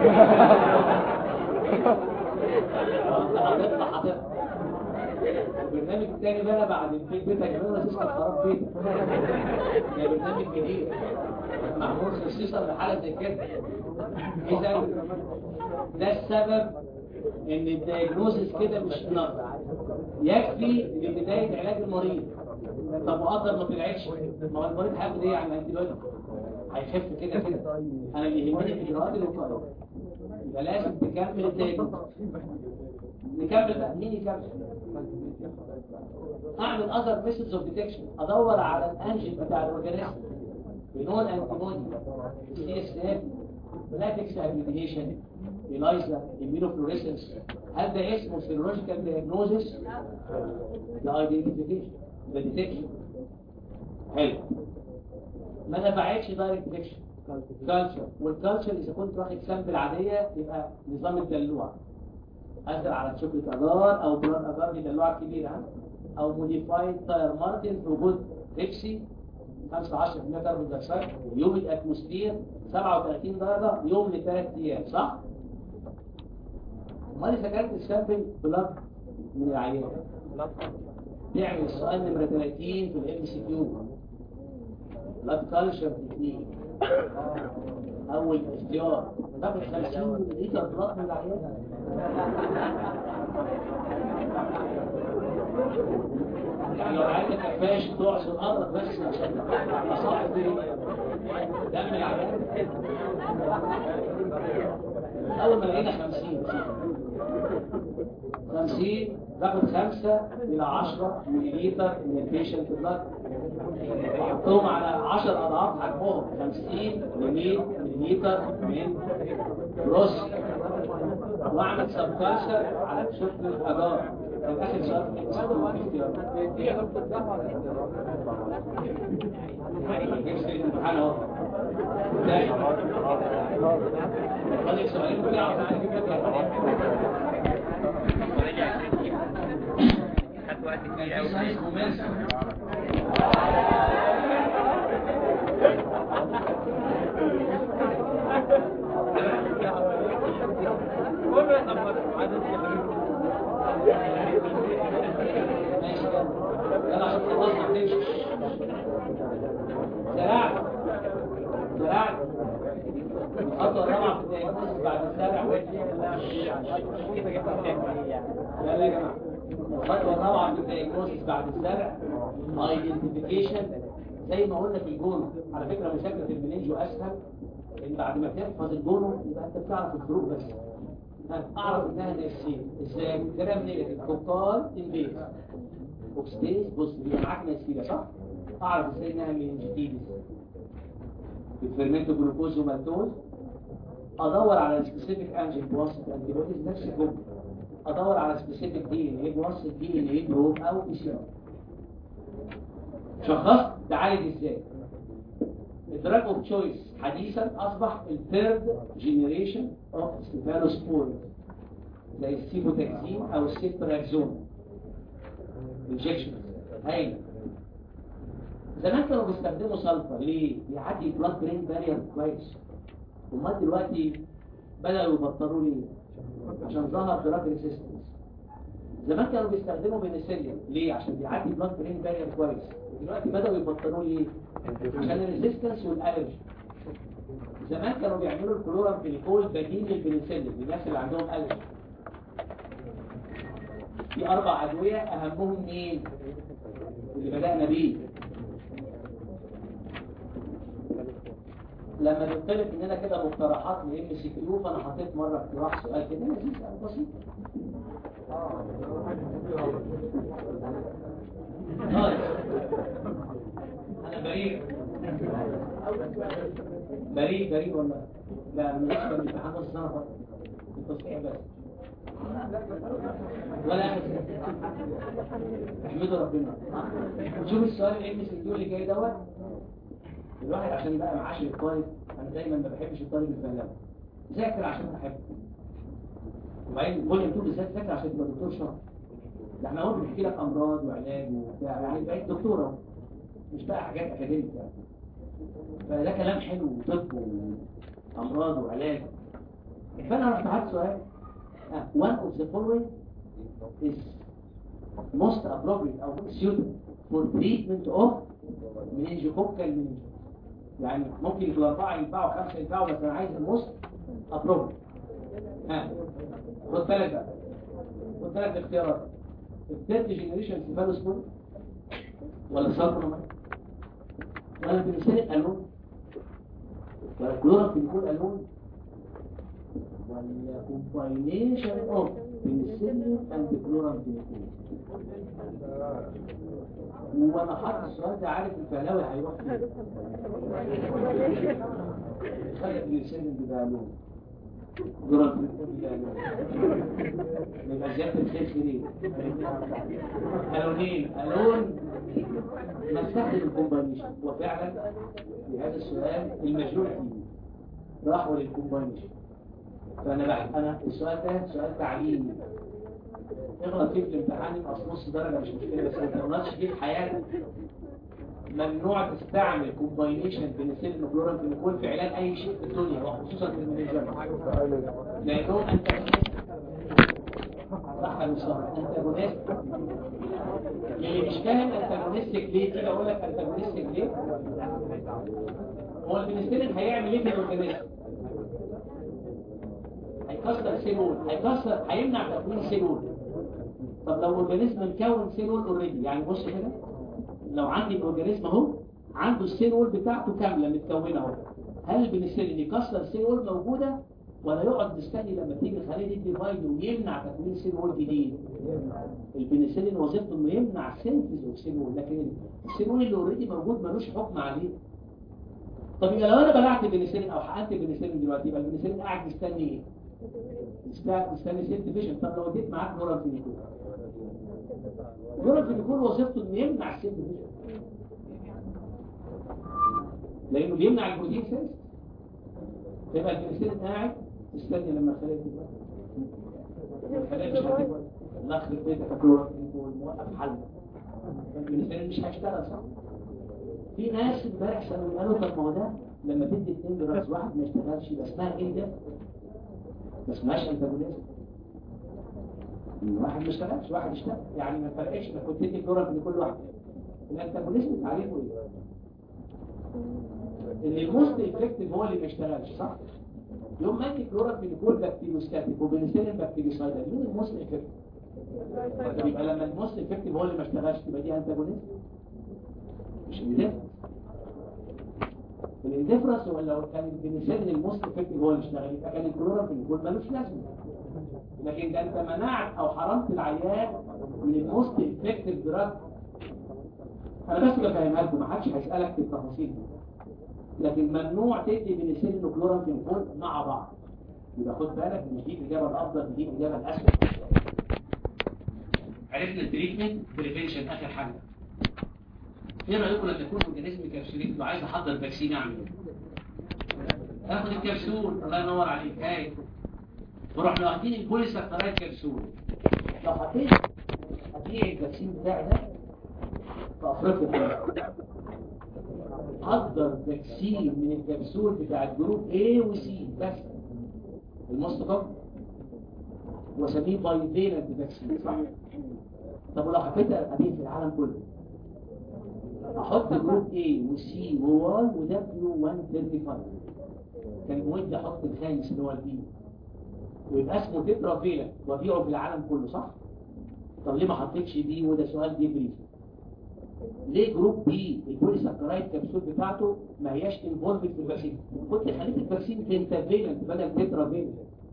هتطلع هتطلع البرنامج التاني بقى بعد البيت بيتك كمان تسمع خراب بيتك ده برنامج جديد معمول خصيصا لحالة زي كده اذا ده السبب ان الدياجنوزس كده مش نقص يكفي لبداية علاج المريض طب وقدر ما طلعتش ما هو المريض هياخد ايه يعني انت دلوقتي هيخف كده كده انا اللي يهمني في الاجراءات الوقائيه يبقى لازم تكمل الدايجنوز نكمل بقى مين يكمل اعمل اذر ميثودز اوف ديتكشن ادور على الانجل بتاع الاورجانيزم بنوع الانتيبودي سي اس اف بلاتكس اجريجيشن إلايزا immunofluorescence هل ده اسمه سيرولوجيكال دياجنوزس؟ ده ايدنتيفيكيشن ده ديتكشن حلو ما نفعتش دايركت ديتكشن كالتشر والكالتشر اذا كنت واخد سامبل عاديه يبقى نظام الدلوع ازرع على شوكليت اجار او بران اجار دي دلوعه كبيره ها او موديفايد تاير مارتن في وجود بيبسي 15% كربون دايوكسيد يوم الاتموسفير 37 درجه يوم لثلاث ايام صح؟ امال اذا كانت السامبل بلاد من العيان تعمل السؤال نمره 30 في الام سي كيو بلاد كالشر تكنيك اول اختيار تاخد 50 لتر بلاد من العيان يعني لو عايز كفاش تعصر الارض بس عشان اصاحب دم العيان اول ما لقينا 50 50 باخد 5 الى 10 مليلتر من البيشنت بلاد احطهم على 10 اضعاف حجمهم 50 ل 100 مليلتر من روس واعمل سبكالشر على شكل الاجار كان اخر سؤال في الاختيار جبت الامتحان اهو تاني. خلي سؤالين بتاعه تعالى نجيب لك فاضل لي 20 دقيقة خدت وقت كبير كان في ساينس قوي مميز ماشي يلا عشان خلصنا هتمشي زرعت زرعت الخطوة الرابعة في الدياجنوز بعد السابع لا لا يا جماعة الخطوة الرابعة في الدياجنوز بعد السابع ايدنتيفيكيشن زي ما قلنا في الجونو على فكرة مشاكلة المنينجو اسهل ان بعد ما تحفظ الجونو يبقى انت بتعرف الفروق بس ها، اعرف انها نفسية ازاي كلام نيجاتيف كوكال انفيس اوكستيز بص بيبقى معاك نسيلة صح؟ اعرف ازاي انها منينجيتيدس بتفرمنت جلوكوز ومالتوز ادور على سبيسيفيك انجين بواسطه انتيبوديز نفس الجمله ادور على سبيسيفيك دي ان ايه بواسطه دي ان ايه بروب او بي سي ار شخصت تعالج ازاي الدراج اوف تشويس حديثا اصبح الثيرد جينيريشن اوف ستيفانوسبور زي السيبوتاكسين او السيبراكزون انجكشن هايله زمان كانوا بيستخدموا سلفر ليه؟ بيعدي بلاد برين بارير كويس امال دلوقتي بدأوا يبطلوا ليه؟ عشان ظهر دراج ريسيستنس زمان كانوا بيستخدموا بنسلين ليه؟ عشان بيعدي بلاد برين بارير كويس دلوقتي بدأوا يبطلوا ليه؟ عشان الريزيستنس والالرجي زمان كانوا بيعملوا الكلورامفينيكول بديل للبنسلين للناس اللي عندهم الرجي في اربع ادويه اهمهم مين؟ اللي بدأنا بيه لما نطلب مننا كده مقترحات ل ام سي كيو فانا حطيت مره اقتراح سؤال كده لذيذ أوي، بسيط طيب انا بريء بريء بريء والله لا مش كان امتحان نص سنه فقط التصحيح بس ولا اخر سنة. احمدوا ربنا شوف السؤال الام سي كيو اللي جاي دوت الواحد عشان يبقى معاشر الطالب انا دايما ما بحبش الطالب الفلاح ذاكر عشان احبه وبعدين كل انتوا بالذات ذاكر عشان تبقى دكتور شاطر ده احنا اهو بنحكي لك امراض وعلاج وبتاع يعني بقيت دكتور اهو مش بقى حاجات اكاديميك يعني فده كلام حلو وطب وامراض وعلاج فانا رحت حاطط سؤال آه، one of the following is most appropriate او suitable for treatment of meningococcal meningitis يعني ممكن يكون أربعة ينفعوا خمسة ينفعوا بس أنا عايز الموست أبروف ها خد بالك بقى خد بالك الاختيارات الثيرد جينيريشن سيفالوسبور ولا سالفونامايد ولا بنسلين ألون ولا كلورامفينيكول ألون ولا كومباينيشن اوف بنسلين اند كلورامفينيكول وانا حاطط السؤال ده عارف الفهلاوي هيروح فين خلق الانسان ببالون جرى ببالون يبقى زيادة الخير خيرين الونين الون نستخدم الكومباينيشن وفعلا في هذا السؤال الماجورتي راحوا للكومباينيشن فانا بقى انا السؤال ده سؤال تعليمي اغلط فيه في الامتحان يبقى اصل نص درجه مش مشكله بس ما تغلطش فيه في حياتك ممنوع تستعمل كومباينيشن بنسلين وكلورامفينيكول في علاج اي شيء في الدنيا وخصوصا في المنجم لانهم انت صح ولا مش صح انتاجونيست اللي مش فاهم انتاجونيستك ليه تيجي اقول لك انتاجونيستك ليه هو البنسلين هيعمل ايه في الاورجانيزم هيكسر سيلول هيكسر هيمنع تكوين سيلول طب لو الاورجانيزم مكون سيلول اوريدي يعني بص كده لو عندي الاورجانيزم اهو عنده السيلول بتاعته كامله متكونه اهو هل البنسلين يكسر سيلول موجوده ولا يقعد مستني لما تيجي الخليه دي ديفايد ويمنع تكوين سيل وول جديد البنسلين وظيفته انه يمنع سينثيز اوف سيل وول لكن السيل وول اللي اوريدي موجود ملوش حكم عليه طب يبقى لو انا بلعت البنسلين او حقنت البنسلين دلوقتي يبقى البنسلين قاعد مستني ايه؟ مستني مستني سيل ديفيجن طب لو اديت معاك نورال فينيكول نورال فينيكول وظيفته انه يمنع السيل ديفيجن لانه بيمنع البروتين سيلز يبقى البنسلين قاعد مستني لما الخليه تكبر الخليه مش هتكبر الله يخرب بيتك الكلور موقف حل البنسلين مش هيشتغل صح في ناس امبارح سالوا قالوا طب ما هو ده لما تدي اثنين دراجز واحد ما يشتغلش يبقى اسمها ايه ده؟ ما اسمهاش انتاجونيزم واحد ما اشتغلش واحد اشتغل يعني ما فرقش ما كنت تدي كلورال لكل واحد الانتاجونيزم تعريفه ايه؟ ان الموست افكتيف هو اللي ما اشتغلش صح؟ يوم ما ادي كلورال لكل بكتيريوستاتيك وبنسلين بكتيريوسايدال مين الموست افكتيف؟ يبقى لما الموست افكتيف هو اللي ما اشتغلش تبقى دي انتاجونيزم مش اندفرنس الاندفرنس هو لو كان البنسلين الموست افكتيف هو اللي اشتغل يبقى كان الكلورال لكل ملوش لازمه لكن ده انت منعت او حرمت العيان من الموست افكتيف دراج انا بس بفهمها لكم ما حدش هيسالك في التفاصيل دي لكن ممنوع تدي بنسلين وكلورامفينيكول مع بعض يبقى خد بالك مش دي الاجابه الافضل دي الاجابه الاسهل عرفنا التريتمنت بريفنشن اخر حاجه ايه رايكم لما يكون اورجانيزم كبسوليت وعايز احضر فاكسين اعمل ايه؟ اخد الكبسول الله ينور عليك هاي ورحنا واخدين البوليساكرايد كبسول لو حطيت ابيع الفاكسين بتاعي ده في افريقيا حضر فاكسين من الكبسول بتاع الجروب A و C بس المصطفى وسميه بايفيلنت فاكسين صح؟ طب ولو حطيتها ابيع في العالم كله احط جروب A و C و Y و W 135 كان مهم احط الخامس اللي هو البي ويبقى اسمه تترا فيلنت وابيعه في العالم كله صح؟ طب ليه ما حطيتش بي وده سؤال ديبريف ليه جروب بي البوليساكرايد كبسول بتاعته ما هياش انفولفد في الفاكسين كنت خليت الفاكسين بنتافيلنت بدل تترافيلنت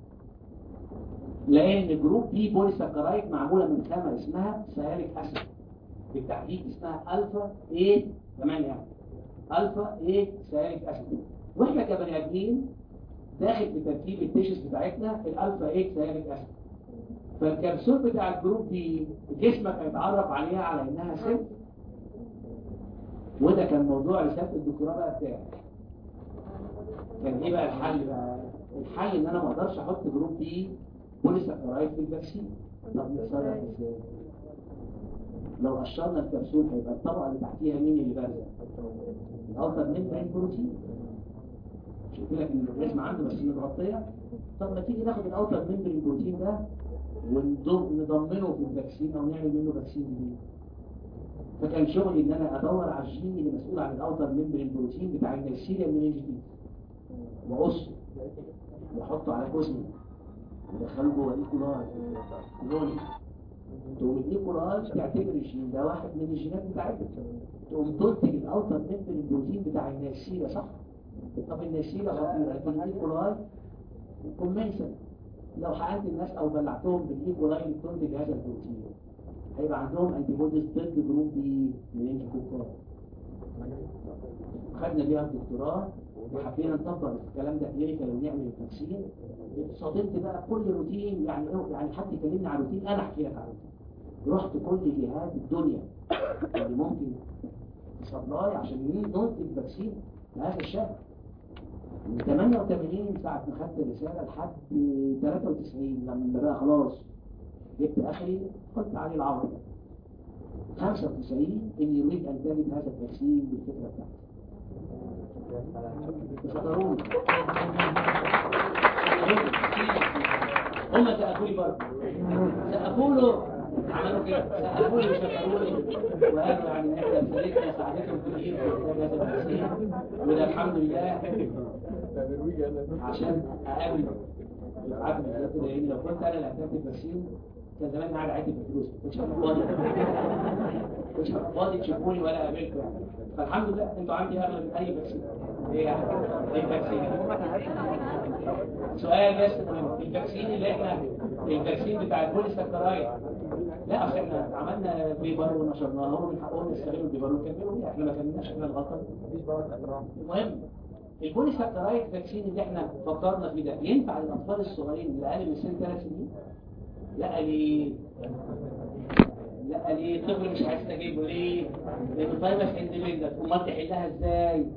لان جروب بي بوليساكرايد معموله من خامه اسمها سياليك اسيد بالتحديد اسمها الفا ايه كمان يعني الفا ايه سياليك اسيد واحنا كبني ادمين داخل في تركيب التيشس بتاعتنا الالفا ايه سياليك اسيد فالكبسول بتاع الجروب دي جسمك هيتعرف عليها على انها سيل وده كان موضوع رسالة الدكتوراه بقى بتاعي كان ايه بقى الحل بقى الحل ان انا ما اقدرش احط جروب دي بوليساكرايد في الفاكسين طب نتصرف ازاي لو قشرنا الكبسول هيبقى الطبقه اللي تحتيها مين اللي بارزه الاوتر ميمبرين بروتين مش قلت لك ان الجسم عنده بس متغطيه طب ما تيجي ناخد الاوتر ميمبرين بروتين ده ونضمنه في الفاكسين او نعمل منه فاكسين جديد فكان شغلي ان انا ادور على الجين اللي مسؤول عن الاوتر ميمبرين بروتين بتاع النيسيريا منينجيتيس واقصه واحطه على كوزمي ودخله جوه الايكولاي لوني تقوم الايكولاي تعتبر الجين ده واحد من الجينات بتاعتك تقوم تنتج الاوتر ميمبرين بروتين بتاع النيسيريا صح طب النيسيريا خطيره لكن الايكولاي كومنسل لو حقنت الناس او بلعتهم بالايكولاي تنتج هذا البروتين هيبقى عندهم انتي بوديز ضد جروب بي منين كوكار خدنا بيها الدكتوراه وحبينا نطبق الكلام ده كلينيكال ونعمل التفسير صادمت بقى كل روتين يعني ايه يعني حد يكلمني على روتين انا احكي لك على روتين رحت كل جهات الدنيا اللي ممكن سبلاي عشان ننتج فاكسين لهذا الشهر من 88 ساعة ما خدت الرسالة لحد 93 لما بقى خلاص جبت اخري قلت عليه العرض 95 اني اريد ان تجد هذا التفسير بالفكره بتاعتي شكروني هم سقفوا لي برضه سقفوا له عملوا كده سقفوا لي وشكروني وقالوا يعني ان احنا سالتنا ساعدتهم كتير في كتاب هذا التفسير وده الحمد لله عشان اقابل العبد بالذات لان لو كنت انا اللي هكتب التفسير كان زمان قاعد عادي بالفلوس مش هبقى فاضي مش هبقى فاضي تشوفوني ولا اقابلكم يعني فالحمد لله انتوا عندي اغلى من اي فاكسين ايه يعني ايه فاكسين سؤال بس مهم الفاكسين اللي احنا الفاكسين بتاع البوليساكرايد لا اصل احنا عملنا بيبر ونشرناها ومن حقهم يستغلوا البيبر ويكملوا بيها احنا ما كملناش احنا الغلطه المهم البوليساكرايد فاكسين اللي احنا فكرنا فيه ده ينفع للاطفال الصغيرين اللي اقل من سن ثلاث سنين؟ لا ليه؟ لا ليه؟ الطفل مش هيستجيب ليه؟ لانه فايبس اندبندنت امال تحلها ازاي؟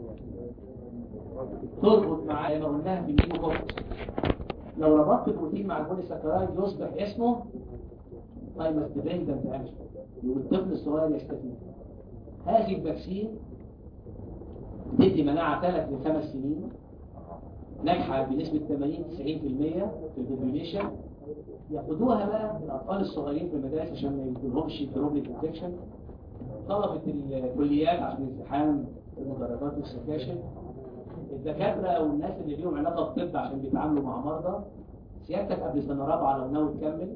تربط مع زي ما قلناها في النيموكوكس لو ربطت البروتين مع البوليساكرايد يصبح اسمه فايبس ديبندنت انجن والطفل الصغير يستفيد هذه الفاكسين تدي مناعة 3 ل 5 سنين ناجحة بنسبة 80 90% في البوبيوليشن ياخدوها بقى الأطفال الصغيرين في المدارس عشان ما يجيلهمش بروبليك انفكشن طلبة الكليات عشان الازدحام المدرجات والسكاشن الدكاترة أو الناس اللي ليهم علاقة بالطب عشان بيتعاملوا مع مرضى سيادتك قبل سنة رابعة لو ناوي تكمل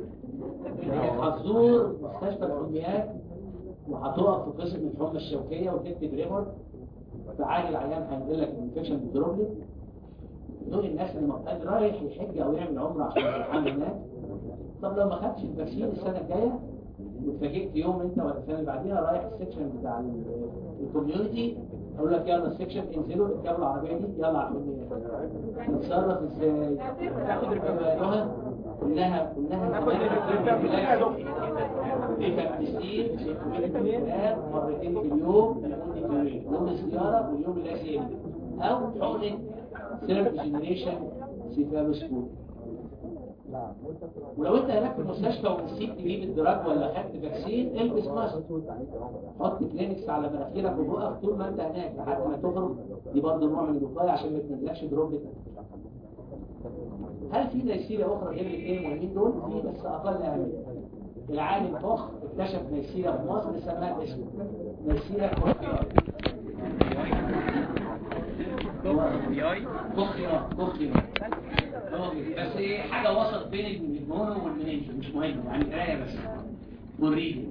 هتزور مستشفى الحميات وهتقف في قسم الحمى الشوكية وتكتب ريمورد تعالي العيان هينزل لك الانفكشن بتروبلي دول الناس اللي مقتدر رايح يحج او يعمل عمره عشان يتحمل هناك طب لو ما خدتش الفاكسين السنه الجايه واتفاجئت يوم انت ولا السنه اللي بعديها رايح السكشن بتاع الكوميونتي اقول لك يلا السكشن انزلوا اركبوا العربيه دي يلا على الحميه تتصرف ازاي؟ تاخد الكباريها كلها كلها بيفكسين مرتين في اليوم لمده يومين يوم الزياره واليوم الاساسي او حقنه سيرف جنريشن سيفالوسكوب ولو انت هناك في المستشفى ونسيت تجيب الدراج ولا خدت فاكسين البس ماسك حط كلينكس على مناخيرك وبقك طول ما انت هناك لحد ما تخرج دي برضه نوع من الوقايه عشان ما تنزلكش دروب هل في نيسيريا اخرى غير الاثنين المهمين دول؟ في بس اقل اهميه العالم كوخ اكتشف نيسيريا في مصر سماها باسمه نيسيريا كوخيار ياي كوخيار كوخيار بس ايه حاجه وسط بين المونو والمنينجو مش مهم يعني قرايه بس والريدنج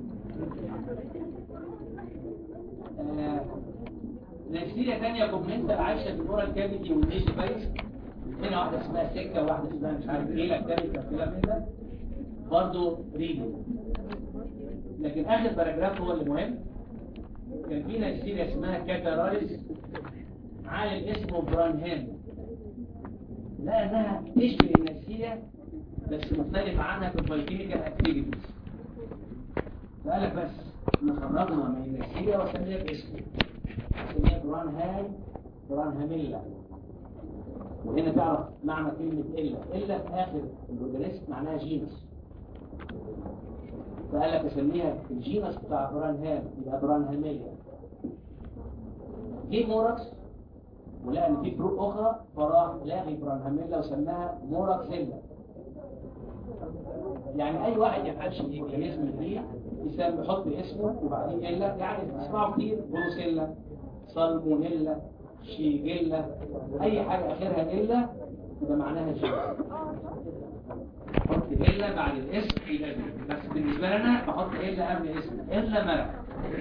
آه، نيسيريا تانية كومنتال عايشة في الورا الكافيتي والنيش بايس هنا واحدة اسمها سكة وواحدة اسمها مش عارف ايه لاكتامي تفكيرها من ده برضه ريدنج لكن اخر باراجراف هو اللي مهم كان في نيسيريا اسمها كاتارايز عالم اسمه برانهام لقى انها تشبه النيسيريا بس مختلفة عنها في البايوكيميكال اكتيفيتيز فقال لك بس نخرجنا من النيسيريا وسميها باسمه سميها برانهام برانهاميلا وهنا تعرف معنى كلمة إلا إلا في آخر الأورجانيزم معناها جينس فقال لك اسميها الجينس بتاع برانهام يبقى برانهاميليا جه موركس ولقى ان في فروق اخرى فراح لاغي برانهاميلا وسماها موراكسيلا يعني اي واحد يفعلش الاورجانيزم دي يسمى يحط اسمه وبعدين الا يعني تسمعوا كتير بروسيلا سالمونيلا شيجيلا اي حاجه اخرها الا يبقى معناها جينس حط الا بعد الاسم يبقى دي. بس بالنسبه لنا بحط الا قبل اسم الا مرق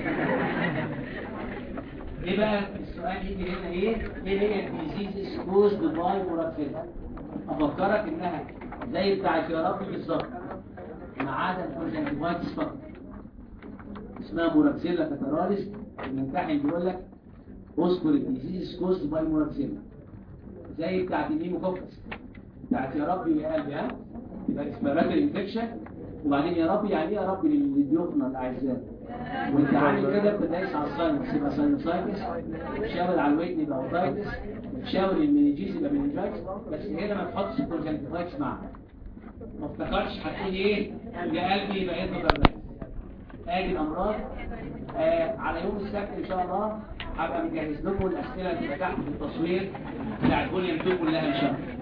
ايه بقى السؤال يجي هنا ايه ايه هي الديزيز كوزد باي موراكسيلا افكرك انها زي بتاع الخيارات بالظبط ما عدا الكونجنتيفايتس فقط اسمها موراكسيلا كاتراليس الممتحن بيقول لك اذكر الديزيز كوزد باي موراكسيلا زي بتاعت النيموكوكس بتاعت يا ربي يا قلبي ها يبقى اسبيراتوري انفكشن وبعدين يا ربي يعني ايه يا ربي للضيوفنا الاعزاء وانت عامل كده بتدايس على الساينس يبقى ساينوسايتس بتشاور على الودن يبقى اوتايتس بتشاور المنيجيز يبقى منيجايتس بس هنا ما تحطش كونجنتيفايتس معاها ما افتكرش هتقول ايه يا قلبي يبقى ايه تفرق ادي الامراض آه على يوم السبت ان شاء الله هبقى مجهز لكم الاسئله اللي تحت في التصوير بتاعت فوليوم 2 كلها ان شاء الله